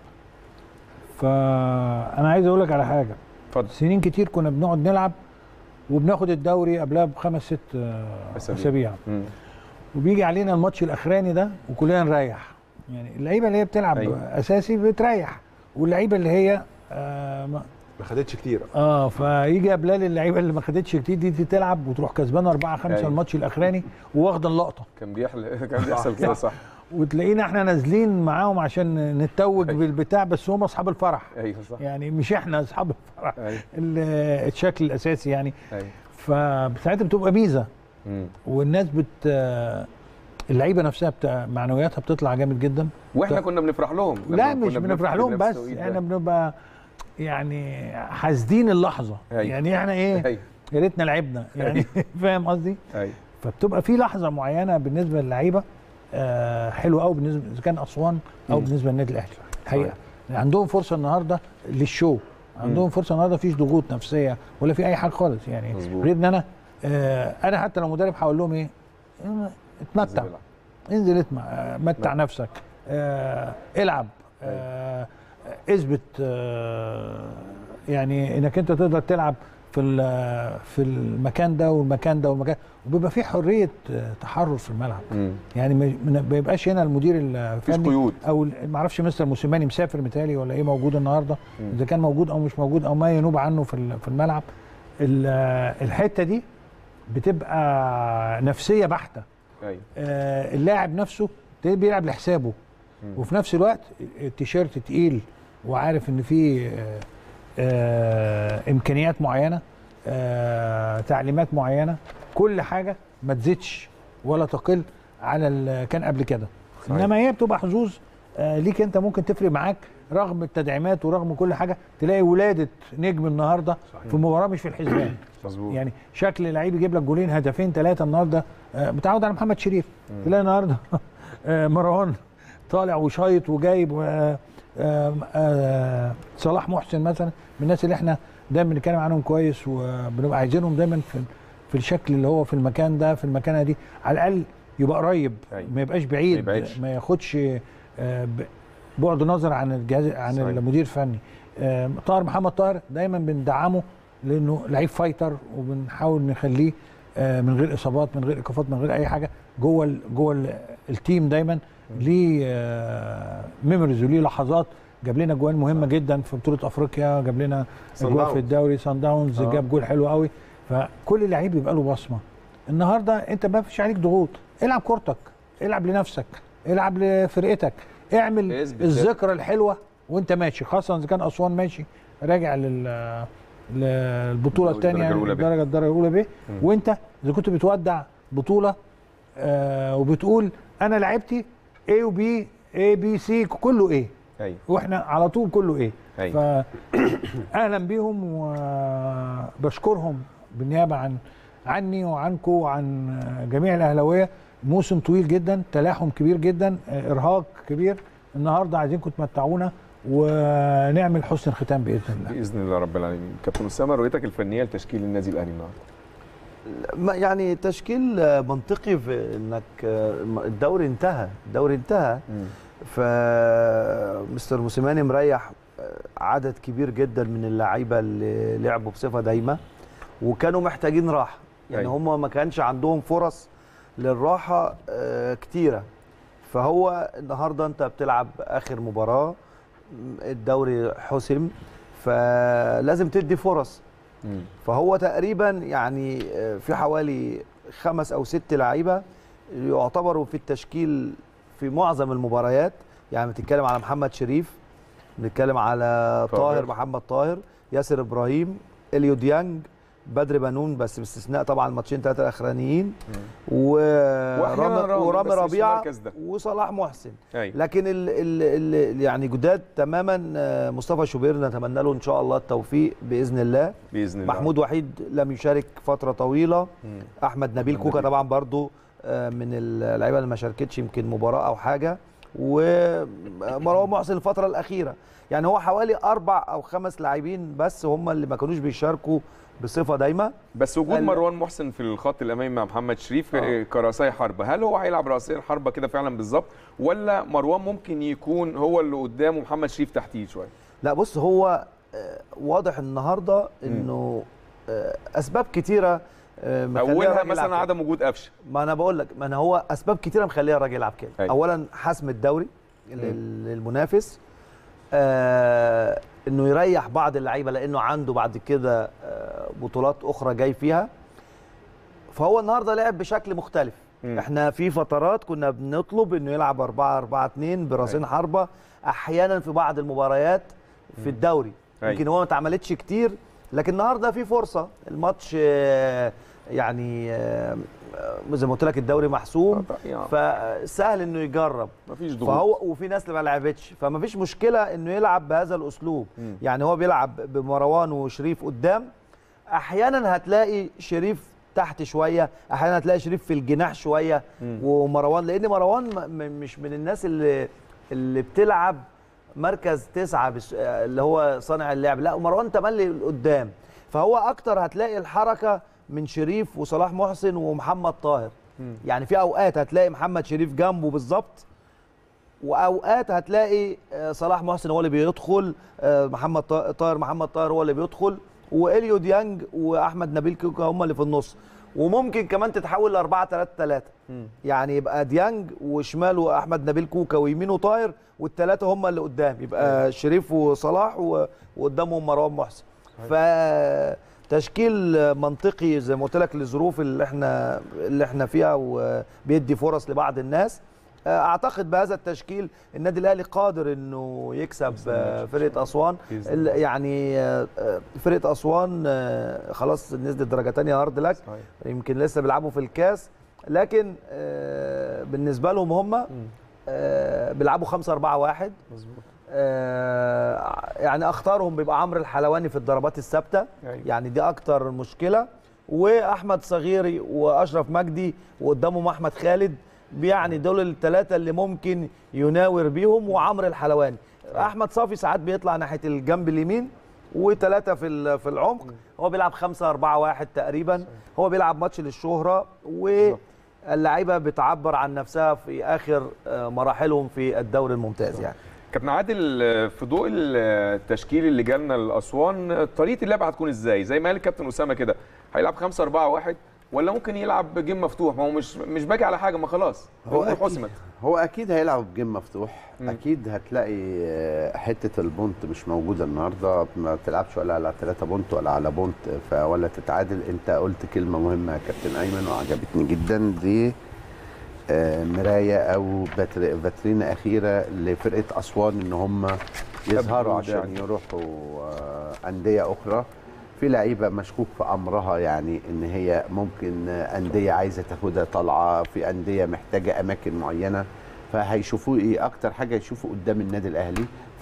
فانا عايز اقول لك على حاجه اتفضل سنين كتير كنا بنقعد نلعب وبناخد الدوري قبلها بخمس ست آه، أسابيع. اسابيع مم. وبيجي علينا الماتش الاخراني ده وكلنا نريح يعني اللعيبه اللي هي بتلعب أيوة. أيوة. اساسي بتريح واللعيبه اللي هي آه ما- ما خدتش كتير اه فيجي قبلال اللعيبه اللي ما خدتش كتير دي, دي تلعب وتروح كسبانه 4 5 أيوة. الماتش الاخراني واخده اللقطه كان بيحل كان بيحصل كده صح وتلاقينا احنا نازلين معاهم عشان نتوج أيوة. بالبتاع بس هم اصحاب الفرح ايوه صح يعني مش احنا اصحاب الفرح ايوه ال- الشكل الاساسي يعني ايوه فساعتها بتبقى ميزه مم. والناس بت اللعيبه نفسها بتاع معنوياتها بتطلع جامد جدا واحنا ط- كنا بنفرح لهم لما لا كنا مش بنفرح بنفرح لهم بنفس بس التوقيت ده. احنا بنبقى يعني حاسدين اللحظه أيوة. يعني احنا ايه ايوه يا ريتنا لعبنا يعني فاهم قصدي ايوه فبتبقى في لحظه معينه بالنسبه للعيبه آه حلوه قوي بالنسبه اذا كان اسوان او مم. بالنسبه للنادي الاهلي الحقيقه عندهم فرصه النهارده للشو عندهم فرصه النهارده مفيش ضغوط نفسيه ولا في اي حاجه خالص يعني مظبوط. غير ان انا آه انا حتى لو مدرب هقول لهم ايه آه، اتمتع انزل اتمع آه، متع نفسك آه العب آه اثبت آه يعني انك انت تقدر تلعب في ال- في المكان ده والمكان ده والمكان وبيبقى في حريه آه، تحرر في الملعب مم. يعني ما- ما بيبقاش هنا المدير مفيش الفني قيود او ال- ما اعرفش مستر موسيماني مسافر متهيألي ولا ايه موجود النهارده مم. اذا كان موجود او مش موجود او ما ينوب عنه في ال- في الملعب ال- الحته دي بتبقى نفسيه بحته ايوه آه، اللاعب نفسه تلاقيه بيلعب لحسابه مم. وفي نفس الوقت التيشيرت تقيل وعارف ان في آه، آه، امكانيات معينه آه، تعليمات معينه كل حاجه ما تزيدش ولا تقل على اللي كان قبل كده صحيح. انما هي بتبقى حظوظ آه، ليك انت ممكن تفرق معاك رغم التدعيمات ورغم كل حاجه تلاقي ولاده نجم النهارده في مباراه مش في الحسبان مظبوط يعني شكل لعيب يجيب لك جولين هدفين ثلاثه النهارده آه، متعود على محمد شريف تلاقي النهارده آه، مروان طالع وشايط وجايب آه، آه، آه، صلاح محسن مثلا من الناس اللي احنا دايما بنتكلم عنهم كويس وبنبقى عايزينهم دايما في في الشكل اللي هو في المكان ده في المكانه دي على الاقل يبقى قريب أيوة. ما يبقاش بعيد ما يبعدش. ما ياخدش آه، ب- بعد نظر عن الجهاز عن صحيح. المدير الفني آه، طاهر محمد طاهر دايما بندعمه لانه لعيب فايتر وبنحاول نخليه آه، من غير اصابات من غير ايقافات من غير اي حاجه جوه ال- جوه ال- التيم دايما ليه ميموريز وليه لحظات جاب لنا جوان مهمه جدا في بطوله افريقيا جاب لنا صن جوان داونز. في الدوري سان داونز آه. جاب جول حلو قوي فكل لعيب يبقى له بصمه النهارده انت ما فيش عليك ضغوط العب كورتك العب لنفسك العب لفرقتك اعمل اثبت الذكرى الحلوه وانت ماشي خاصه اذا كان اسوان ماشي راجع لل للبطوله الدوري الثانيه الدرجة الأولى ب. الدرجه الدرجه الاولى ب وانت اذا كنت بتودع بطوله آه وبتقول انا لعبتي A وبي A بي سي كله ايه ايوه واحنا على طول كله ايه ايوه فاهلا بيهم وبشكرهم بالنيابه عن عني وعنكم وعن جميع الاهلاويه موسم طويل جدا تلاحم كبير جدا آه، ارهاق كبير النهارده عايزينكم تمتعونا ونعمل حسن الختام باذن الله باذن الله رب العالمين كابتن اسامه رؤيتك الفنيه لتشكيل النادي الاهلي النهارده ما- يعني تشكيل آه، منطقي في انك آه، الدوري انتهى الدوري انتهى فمستر موسيماني مريح آه، عدد كبير جدا من اللعيبه اللي لعبوا بصفه دايمه وكانوا محتاجين راحه يعني أيوة. هم ما كانش عندهم فرص للراحه آه، كتيره فهو النهارده انت بتلعب اخر مباراه م، الدوري حسم فلازم تدي فرص مم. فهو تقريبا يعني آه، في حوالي خمس او ست لعيبه يعتبروا في التشكيل في معظم المباريات يعني بتتكلم على محمد شريف بنتكلم على طاهر. طاهر محمد طاهر ياسر ابراهيم اليو ديانج بدر بنون بس باستثناء طبعا الماتشين ثلاثه الاخرانيين وأحياناً ورامي رامي، ورامي بس مش ربيعه المركز ده. وصلاح محسن ايوه لكن ال ال ال يعني جداد تماما آه، مصطفى شوبير نتمنى له ان شاء الله التوفيق باذن الله باذن الله محمود وحيد لم يشارك فتره طويله مم. احمد نبيل كوكا نبيل. طبعا برضو آه، من اللعيبه اللي ما شاركتش يمكن مباراه او حاجه ومروان محسن الفتره الاخيره يعني هو حوالي اربع او خمس لاعبين بس هم اللي ما كانوش بيشاركوا بصفه دايمه بس وجود ال- مروان محسن في الخط الامامي مع محمد شريف آه. آه. كراسي حربه هل هو هيلعب راسي حربه كده فعلا بالظبط ولا مروان ممكن يكون هو اللي قدامه محمد شريف تحتيه شويه لا بص هو آه، واضح النهارده انه آه، اسباب كتيره آه، مخلية اولها الراجل يلعب مثلا كده. عدم وجود قفشه ما انا بقول لك ما انا هو اسباب كتيره مخليه الراجل يلعب كده أيوة. اولا حسم الدوري لل- للمنافس آه انه يريح بعض اللعيبه لانه عنده بعد كده آه بطولات اخرى جاي فيها فهو النهارده لعب بشكل مختلف مم. احنا في فترات كنا بنطلب انه يلعب 4 4 2 براسين حربه احيانا في بعض المباريات في الدوري أيوة. يمكن هو ما اتعملتش كتير لكن النهارده في فرصه الماتش آه، يعني آه، آه، زي ما قلت لك الدوري محسوم يعني فسهل انه يجرب مفيش ضغوط فهو وفي ناس اللي ما لعبتش فما فيش مشكله انه يلعب بهذا الاسلوب مم. يعني هو بيلعب بمروان وشريف قدام احيانا هتلاقي شريف تحت شويه احيانا هتلاقي شريف في الجناح شويه مم. ومروان لان مروان م- م- مش من الناس اللي اللي بتلعب مركز تسعة بس اللي هو صانع اللعب لا مروان تملي لقدام فهو اكتر هتلاقي الحركه من شريف وصلاح محسن ومحمد طاهر مم. يعني في اوقات هتلاقي محمد شريف جنبه بالظبط واوقات هتلاقي آه، صلاح محسن هو اللي بيدخل آه، محمد طا- طاهر محمد طاهر هو اللي بيدخل واليو ديانج واحمد نبيل كوكا هم اللي في النص وممكن كمان تتحول ل 4 3 3 مم. يعني يبقى ديانج وشماله احمد نبيل كوكا ويمينه طاهر والثلاثه هم اللي قدام يبقى شريف وصلاح و- وقدامهم مروان محسن فتشكيل منطقي زي ما قلت لك للظروف اللي احنا اللي احنا فيها وبيدي فرص لبعض الناس اعتقد بهذا التشكيل النادي الاهلي قادر انه يكسب آه، فرقه اسوان بإذن ال- يعني آه، آه، فرقه اسوان آه، خلاص نزلت درجه ثانيه هارد لك صحيح. يمكن لسه بيلعبوا في الكاس لكن آه، بالنسبه لهم هم آه، بيلعبوا 5 4 1 مظبوط آه، يعني اخطارهم بيبقى عمرو الحلواني في الضربات الثابته أيوة. يعني دي اكتر مشكله واحمد صغيري واشرف مجدي وقدامهم احمد خالد يعني دول الثلاثه اللي ممكن يناور بيهم وعمرو الحلواني احمد صافي ساعات بيطلع ناحيه الجنب اليمين وثلاثه في ال- في العمق هو بيلعب 5 4 1 تقريبا هو بيلعب ماتش للشهره واللعيبه بتعبر عن نفسها في اخر آه، مراحلهم في الدوري الممتاز يعني كابتن عادل آه، في ضوء التشكيل اللي جالنا لاسوان آه، طريقه اللعب هتكون ازاي زي ما قال الكابتن اسامه كده هيلعب 5 4 1 ولا ممكن يلعب جيم مفتوح ما هو مش مش باجي على حاجه ما خلاص هو الامور أكيد, حسمت هو اكيد هيلعب بجيم مفتوح مم. اكيد هتلاقي آه، حته البونت مش موجوده النهارده ما بتلعبش ولا على 3 بونت ولا على بونت ف- ولا تتعادل انت قلت كلمه مهمه يا كابتن ايمن وعجبتني جدا دي آه، مرايه او باتر- فاترينا اخيره لفرقه اسوان ان هم يظهروا أبدوا عشان يعني. يروحوا آه، انديه اخرى في لعيبه مشكوك في امرها يعني ان هي ممكن آه، انديه عايزه تاخدها طالعه في انديه محتاجه اماكن معينه فهيشوفوا ايه اكتر حاجه يشوفوا قدام النادي الاهلي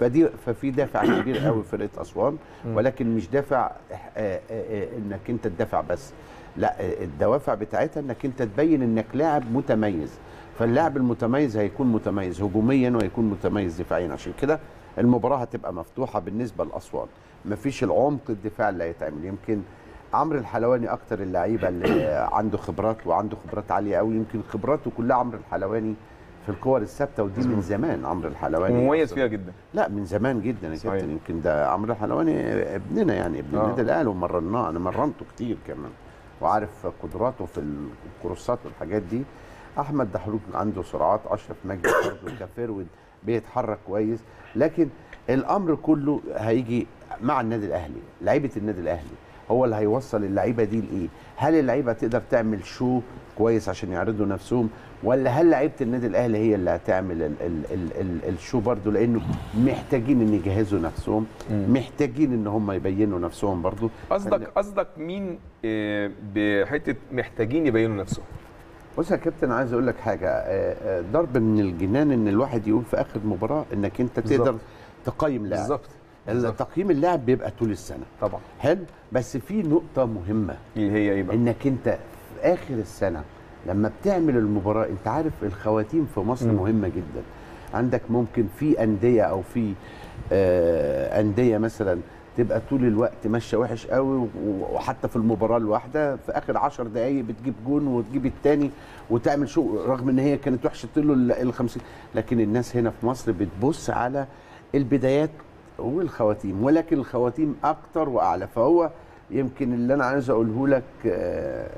فدي ففي دافع كبير قوي فرقه اسوان ولكن مش دافع آه، آه، آه، انك انت تدافع بس لا آه، الدوافع بتاعتها انك انت تبين انك لاعب متميز فاللاعب المتميز هيكون متميز هجوميا وهيكون متميز دفاعيا عشان كده المباراه هتبقى مفتوحه بالنسبه لاسوان مفيش العمق الدفاع اللي هيتعمل يمكن عمرو الحلواني اكتر اللعيبه اللي عنده خبرات وعنده خبرات عاليه قوي يمكن خبراته كلها عمرو الحلواني في الكور الثابته ودي من زمان عمرو الحلواني ومميز فيها جدا لا من زمان جدا يا صحيح. كابتن يمكن ده عمرو الحلواني ابننا يعني ابن آه. النادي الاهلي ومرناه انا مرنته كتير كمان وعارف قدراته في الكروسات والحاجات دي احمد دحروج عنده سرعات اشرف مجدي برضه كفرود بيتحرك كويس لكن الامر كله هيجي مع النادي الاهلي لعيبه النادي الاهلي هو اللي هيوصل اللعيبه دي لايه هل اللعيبه تقدر تعمل شو كويس عشان يعرضوا نفسهم ولا هل لعيبه النادي الاهلي هي اللي هتعمل ال ال ال ال الشو برضو لانه محتاجين ان يجهزوا نفسهم محتاجين ان هم يبينوا نفسهم برضو قصدك قصدك مين آه، بحته محتاجين يبينوا نفسهم بص يا كابتن عايز اقول لك حاجه آه، آه، ضرب من الجنان ان الواحد يقول في اخر مباراه انك انت تقدر بالظبط. تقيم لاعب بالظبط بالظبط. تقييم اللاعب بيبقى طول السنه طبعا حلو بس في نقطه مهمه اللي هي ايه بقى انك انت في اخر السنه لما بتعمل المباراه انت عارف الخواتيم في مصر مم. مهمه جدا عندك ممكن في انديه او في آه انديه مثلا تبقى طول الوقت ماشيه وحش قوي و- وحتى في المباراه الواحده في اخر 10 دقائق بتجيب جون وتجيب الثاني وتعمل شو رغم ان هي كانت وحشه طول ال- ال 50 لكن الناس هنا في مصر بتبص على البدايات والخواتيم ولكن الخواتيم اكتر واعلى فهو يمكن اللي انا عايز اقوله لك آه،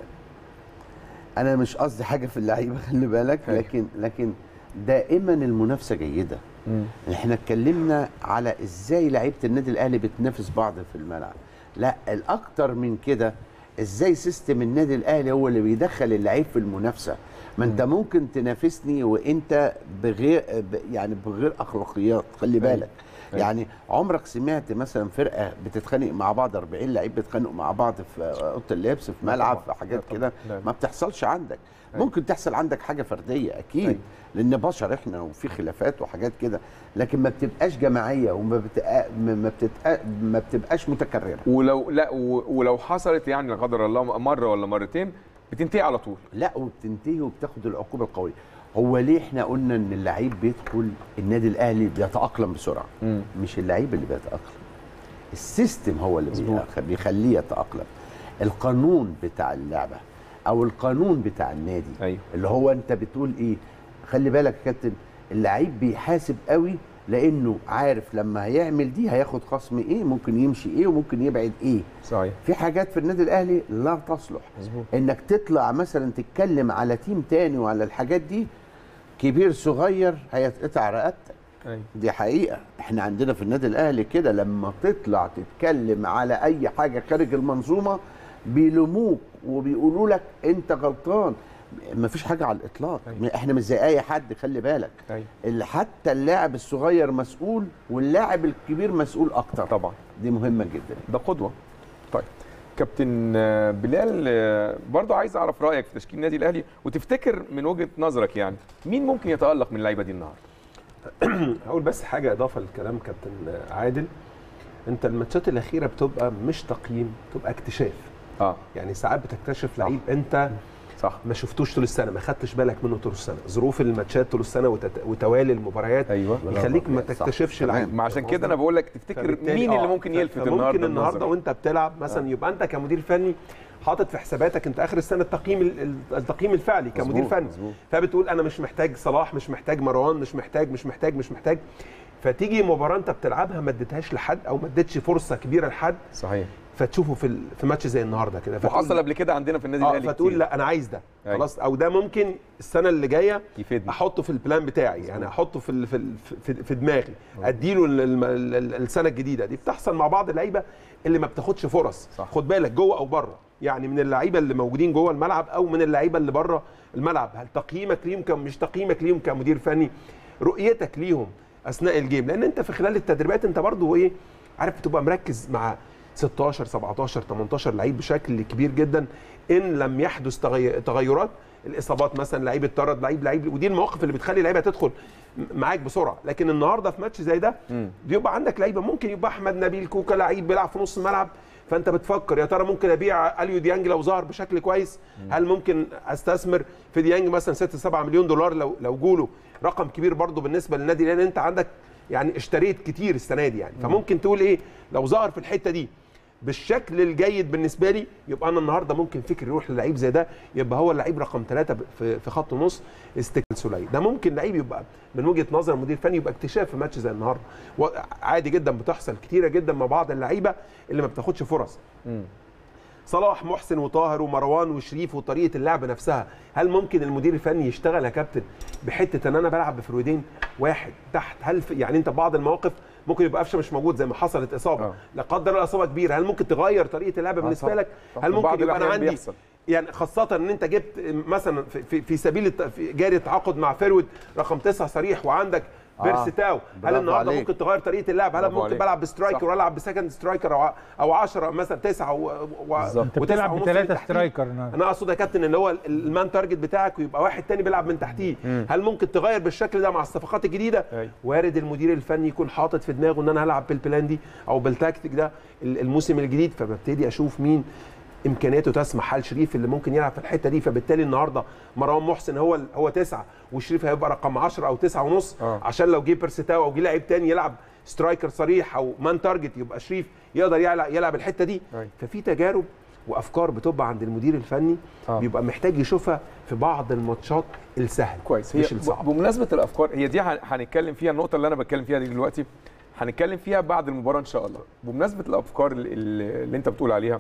انا مش قصدي حاجه في اللعيبه خلي بالك أيوة. لكن لكن دائما المنافسه جيده مم. احنا اتكلمنا على ازاي لعيبه النادي الاهلي بتنافس بعض في الملعب لا الاكتر من كده ازاي سيستم النادي الاهلي هو اللي بيدخل اللعيب في المنافسه ما انت ممكن تنافسني وانت بغير ب- يعني بغير اخلاقيات خلي أيوة. بالك أيوة. يعني عمرك سمعت مثلا فرقه بتتخانق مع بعض 40 لعيب بيتخانقوا مع بعض في اوضه اللبس في ملعب طبعاً. في حاجات لا طبعاً. كده لا. ما بتحصلش عندك أيوة. ممكن تحصل عندك حاجه فرديه اكيد أيوة. لان بشر احنا وفي خلافات وحاجات كده لكن ما بتبقاش جماعيه وما بتبقى ما بتبقى ما بتبقاش متكرره ولو لا و- ولو حصلت يعني لا قدر الله مره ولا مرتين بتنتهي على طول لا وبتنتهي وبتاخد العقوبه القويه هو ليه احنا قلنا ان اللعيب بيدخل النادي الاهلي بيتاقلم بسرعه مم. مش اللعيب اللي بيتاقلم السيستم هو اللي مظبوط. بيخ- بيخليه يتاقلم القانون بتاع اللعبه او القانون بتاع النادي ايوه اللي هو انت بتقول ايه خلي بالك يا كابتن اللعيب بيحاسب قوي لانه عارف لما هيعمل دي هياخد خصم ايه ممكن يمشي ايه وممكن يبعد ايه صحيح في حاجات في النادي الاهلي لا تصلح مظبوط انك تطلع مثلا تتكلم على تيم تاني وعلى الحاجات دي كبير صغير هيتقطع رقبتك ايوه دي حقيقه احنا عندنا في النادي الاهلي كده لما تطلع تتكلم على اي حاجه خارج المنظومه بيلوموك وبيقولوا لك انت غلطان مفيش حاجه على الاطلاق أيوة. احنا مش زي اي حد خلي بالك ايوه اللي حتى اللاعب الصغير مسؤول واللاعب الكبير مسؤول اكتر طبعا دي مهمه جدا ده قدوه طيب كابتن آه، بلال آه، برضو عايز اعرف رايك في تشكيل النادي الاهلي وتفتكر من وجهه نظرك يعني مين ممكن يتالق من اللعيبه دي النهارده هقول بس حاجه اضافه لكلام كابتن عادل انت الماتشات الاخيره بتبقى مش تقييم بتبقى اكتشاف اه يعني ساعات بتكتشف لعيب انت صح ما شفتوش طول السنه ما خدتش بالك منه طول السنه ظروف الماتشات طول السنه وتت... وتوالي المباريات ايوه يخليك ما صح. تكتشفش تمام. لعيب ما عشان كده انا بقول لك تفتكر فبالتالي- مين اللي آه، ممكن ف- يلفت فممكن النهارده النهارده النظر؟ وانت بتلعب مثلا يبقى انت كمدير فني حاطط في حساباتك انت اخر السنه التقييم ال- ال- التقييم الفعلي كمدير مظبوط، فني مظبوط. فبتقول انا مش محتاج صلاح مش محتاج مروان مش محتاج مش محتاج مش محتاج فتيجي مباراه انت بتلعبها ما اديتهاش لحد او ما اديتش فرصه كبيره لحد صحيح فتشوفه في ال- في ماتش زي النهارده كده فتقول- وحصل قبل كده عندنا في النادي اه الاهلي فتقول كتير. لا انا عايز ده أيوة. خلاص او ده ممكن السنه اللي جايه يفيدني احطه في البلان بتاعي يعني احطه في ال- في ال- في, في دماغي اديله ال- ال- ال- السنه الجديده دي بتحصل مع بعض اللعيبه اللي ما بتاخدش فرص صح. خد بالك جوه او بره يعني من اللعيبه اللي موجودين جوه الملعب او من اللعيبه اللي بره الملعب هل تقييمك ليهم كم مش تقييمك ليهم كمدير فني رؤيتك ليهم اثناء الجيم لان انت في خلال التدريبات انت برضو ايه عارف بتبقى مركز مع 16 17 18 لعيب بشكل كبير جدا ان لم يحدث تغي- تغيرات الاصابات مثلا لعيب اتطرد لعيب لعيب ودي المواقف اللي بتخلي اللعيبه تدخل م- معاك بسرعه لكن النهارده في ماتش زي ده بيبقى عندك لعيبه ممكن يبقى احمد نبيل كوكا لعيب بيلعب في نص الملعب فانت بتفكر يا ترى ممكن ابيع اليو ديانج لو ظهر بشكل كويس هل ممكن استثمر في ديانج مثلا 6 7 مليون دولار لو لو جوله رقم كبير برضه بالنسبه للنادي لان انت عندك يعني اشتريت كتير السنه دي يعني فممكن تقول ايه لو ظهر في الحته دي بالشكل الجيد بالنسبه لي يبقى انا النهارده ممكن فكر يروح للعيب زي ده يبقى هو اللعيب رقم ثلاثه في في خط النص استكمال سوليه ده ممكن لعيب يبقى من وجهه نظر المدير الفني يبقى اكتشاف في ماتش زي النهارده و- عادي جدا بتحصل كتيره جدا مع بعض اللعيبه اللي ما بتاخدش فرص صلاح محسن وطاهر ومروان وشريف وطريقه اللعب نفسها هل ممكن المدير الفني يشتغل يا كابتن بحته ان انا بلعب بفرويدين واحد تحت هل في يعني انت بعض المواقف ممكن يبقى قفشه مش موجود زي ما حصلت اصابه آه. لا قدر الله اصابه كبيره هل ممكن تغير طريقه اللعب بالنسبه طبعاً. لك طبعاً. هل في بعض ممكن يبقى انا الأحيان عندي بيحصل. يعني خاصة ان انت جبت مثلا في, في, في سبيل الت- في جاري التعاقد مع فيرود رقم تسعة صريح وعندك بيرسي تاو هل برافو النهارده عليك. ممكن تغير طريقه اللعب هل برافو ممكن عليك. بلعب بسترايكر صح. ولا العب بسكند سترايكر او او 10 مثلا 9 و... و... انت وتسعة بتلعب ونص بثلاثه من تحتيه. سترايكر النهارده. انا اقصد يا كابتن ان هو ال- المان تارجت بتاعك ويبقى واحد تاني بيلعب من تحتيه هل ممكن تغير بالشكل ده مع الصفقات الجديده أيوة. وارد المدير الفني يكون حاطط في دماغه ان انا هلعب بالبلان دي او بالتكتيك ده ال- الموسم الجديد فببتدي اشوف مين امكانياته تسمح هل شريف اللي ممكن يلعب في الحته دي فبالتالي النهارده مروان محسن هو ال- هو تسعه وشريف هيبقى رقم 10 او تسعة ونص آه. عشان لو جه بيرستاو او جه لاعب تاني يلعب سترايكر صريح او مان تارجت يبقى شريف يقدر يلعب, يلعب الحته دي أيوة. ففي تجارب وافكار بتبقى عند المدير الفني آه. بيبقى محتاج يشوفها في بعض الماتشات السهل كويس هي مش الصعب بمناسبه الافكار هي دي هن- هنتكلم فيها النقطه اللي انا بتكلم فيها دي دلوقتي هنتكلم فيها بعد المباراه ان شاء الله بمناسبه الافكار اللي, اللي انت بتقول عليها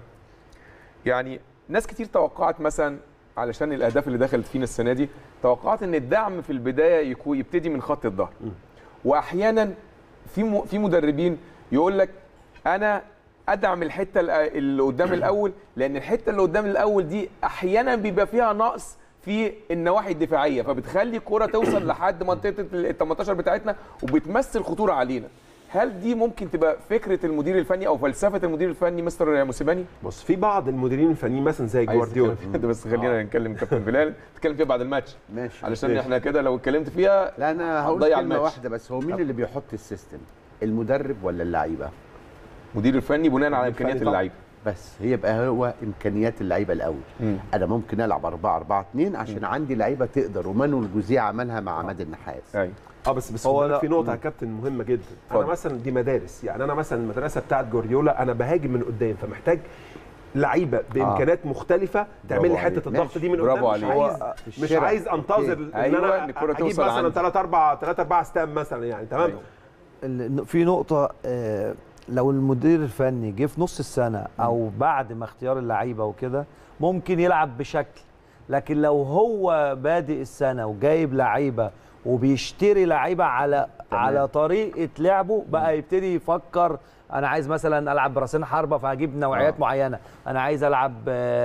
يعني ناس كتير توقعت مثلا علشان الاهداف اللي دخلت فينا السنه دي توقعت ان الدعم في البدايه يكون يبتدي من خط الظهر واحيانا في م- في مدربين يقول لك انا ادعم الحته الأ- اللي قدام الاول لان الحته اللي قدام الاول دي احيانا بيبقى فيها نقص في النواحي الدفاعيه فبتخلي الكره توصل لحد منطقه ال 18 بتاعتنا وبتمثل خطوره علينا هل دي ممكن تبقى فكره المدير الفني او فلسفه المدير الفني مستر موسيماني بص في بعض المديرين الفنيين مثلا زي عايز جوارديولا تتكلم فيها ده بس خلينا نتكلم كابتن بلال نتكلم فيها بعد الماتش ماشي علشان ماشي. احنا كده لو اتكلمت فيها لا انا هقول هتضيع كلمه الماتش. واحده بس هو مين اللي بيحط السيستم المدرب ولا اللعيبه مدير الفني بناء على الفني امكانيات طبعاً. اللعيبه بس هي يبقى هو امكانيات اللعيبه الاول مم. انا ممكن العب 4 4 2 عشان عندي لعيبه تقدر ومانويل جوزيه عملها مع عماد النحاس ايوه اه بس بس هو هو لا- في نقطه يا كابتن مهمه جدا انا اتفضل. مثلا دي مدارس يعني انا مثلا المدرسه بتاعت جوارديولا انا بهاجم من قدام فمحتاج لعيبه بامكانيات مختلفه تعمل لي برافو حته عليك. الضغط ماشي. دي من برافو قدام مش عليك. عايز هو في مش الشارع. عايز انتظر ان أيوة، انا إن الكرة اجيب توصل مثلا عندي. 3 4 3 4 ستام مثلا يعني تمام أيوة. ال- في نقطة آه، لو المدير الفني جه في نص السنة أو بعد ما اختيار اللعيبة وكده ممكن يلعب بشكل لكن لو هو بادئ السنة وجايب لعيبة وبيشتري لعيبة على تمام. على طريقة لعبه بقى يبتدي يفكر أنا عايز مثلا ألعب براسين حربة فهجيب نوعيات آه. معينة أنا عايز ألعب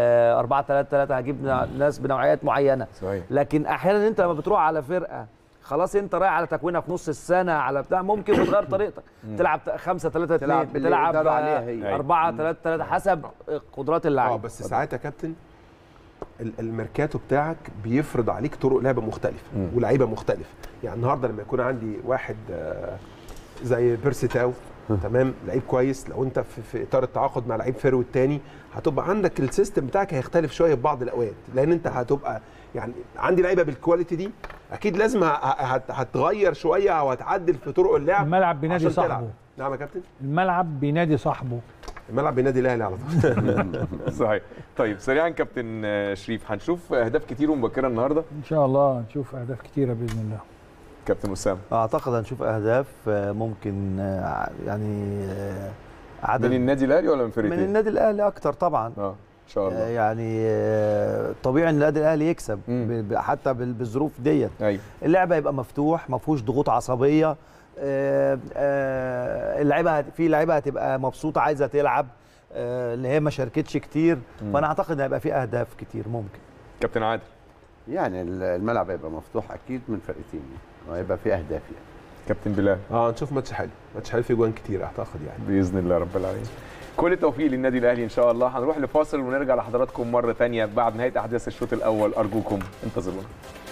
4 3 3 هجيب ناس بنوعيات معينة صحيح لكن احيانا انت لما بتروح على فرقه خلاص انت رايح على تكوينها في نص السنه على بتاع ممكن تغير طريقتك تلعب 5 3 2 تلعب باللي تلعب يقدروا عليها هي. 4 3 3 حسب قدرات اه اللاعب بس ساعات يا كابتن ال- الميركاتو بتاعك بيفرض عليك طرق لعب مختلفه مم. ولاعيبه مختلفه يعني النهارده لما يكون عندي واحد آه، زي بيرسي تاو تمام لعيب كويس لو انت في, في اطار التعاقد مع لعيب فيرو التاني هتبقى عندك السيستم بتاعك هيختلف شويه في بعض الاوقات لان انت هتبقى يعني عندي لعيبه بالكواليتي دي اكيد لازم ه- هت- هتغير شويه او هتعدل في طرق اللعب الملعب بينادي عشان تلعب. صاحبه نعم يا كابتن الملعب بينادي صاحبه الملعب بينادي الاهلي على طول صحيح طيب سريعا كابتن آه، شريف هنشوف اهداف كتير ومبكره النهارده ان شاء الله نشوف اهداف كتيره باذن الله كابتن اسامه اعتقد هنشوف اهداف آه، ممكن آه، يعني آه، عدد من النادي الاهلي ولا من من فرقتين؟ النادي الاهلي اكتر طبعا اه ان شاء آه، الله يعني آه، طبيعي ان النادي الاهلي يكسب مم. ب- ب- حتى بال- بالظروف ديت ايوه اللعبه يبقى مفتوح ما فيهوش ضغوط عصبيه آه، آه، اللعيبه هت- في لعيبه هتبقى مبسوطه عايزه تلعب آه، اللي هي ما شاركتش كتير مم. فانا اعتقد ان هيبقى في اهداف كتير ممكن كابتن عادل يعني الملعب هيبقى مفتوح اكيد من فرقتين وهيبقى في اهداف يعني كابتن بلال اه نشوف ماتش حلو ماتش حلو فيه جوان كتير اعتقد يعني باذن الله رب العالمين كل التوفيق للنادي الاهلي ان شاء الله هنروح لفاصل ونرجع لحضراتكم مره ثانيه بعد نهايه احداث الشوط الاول ارجوكم انتظرونا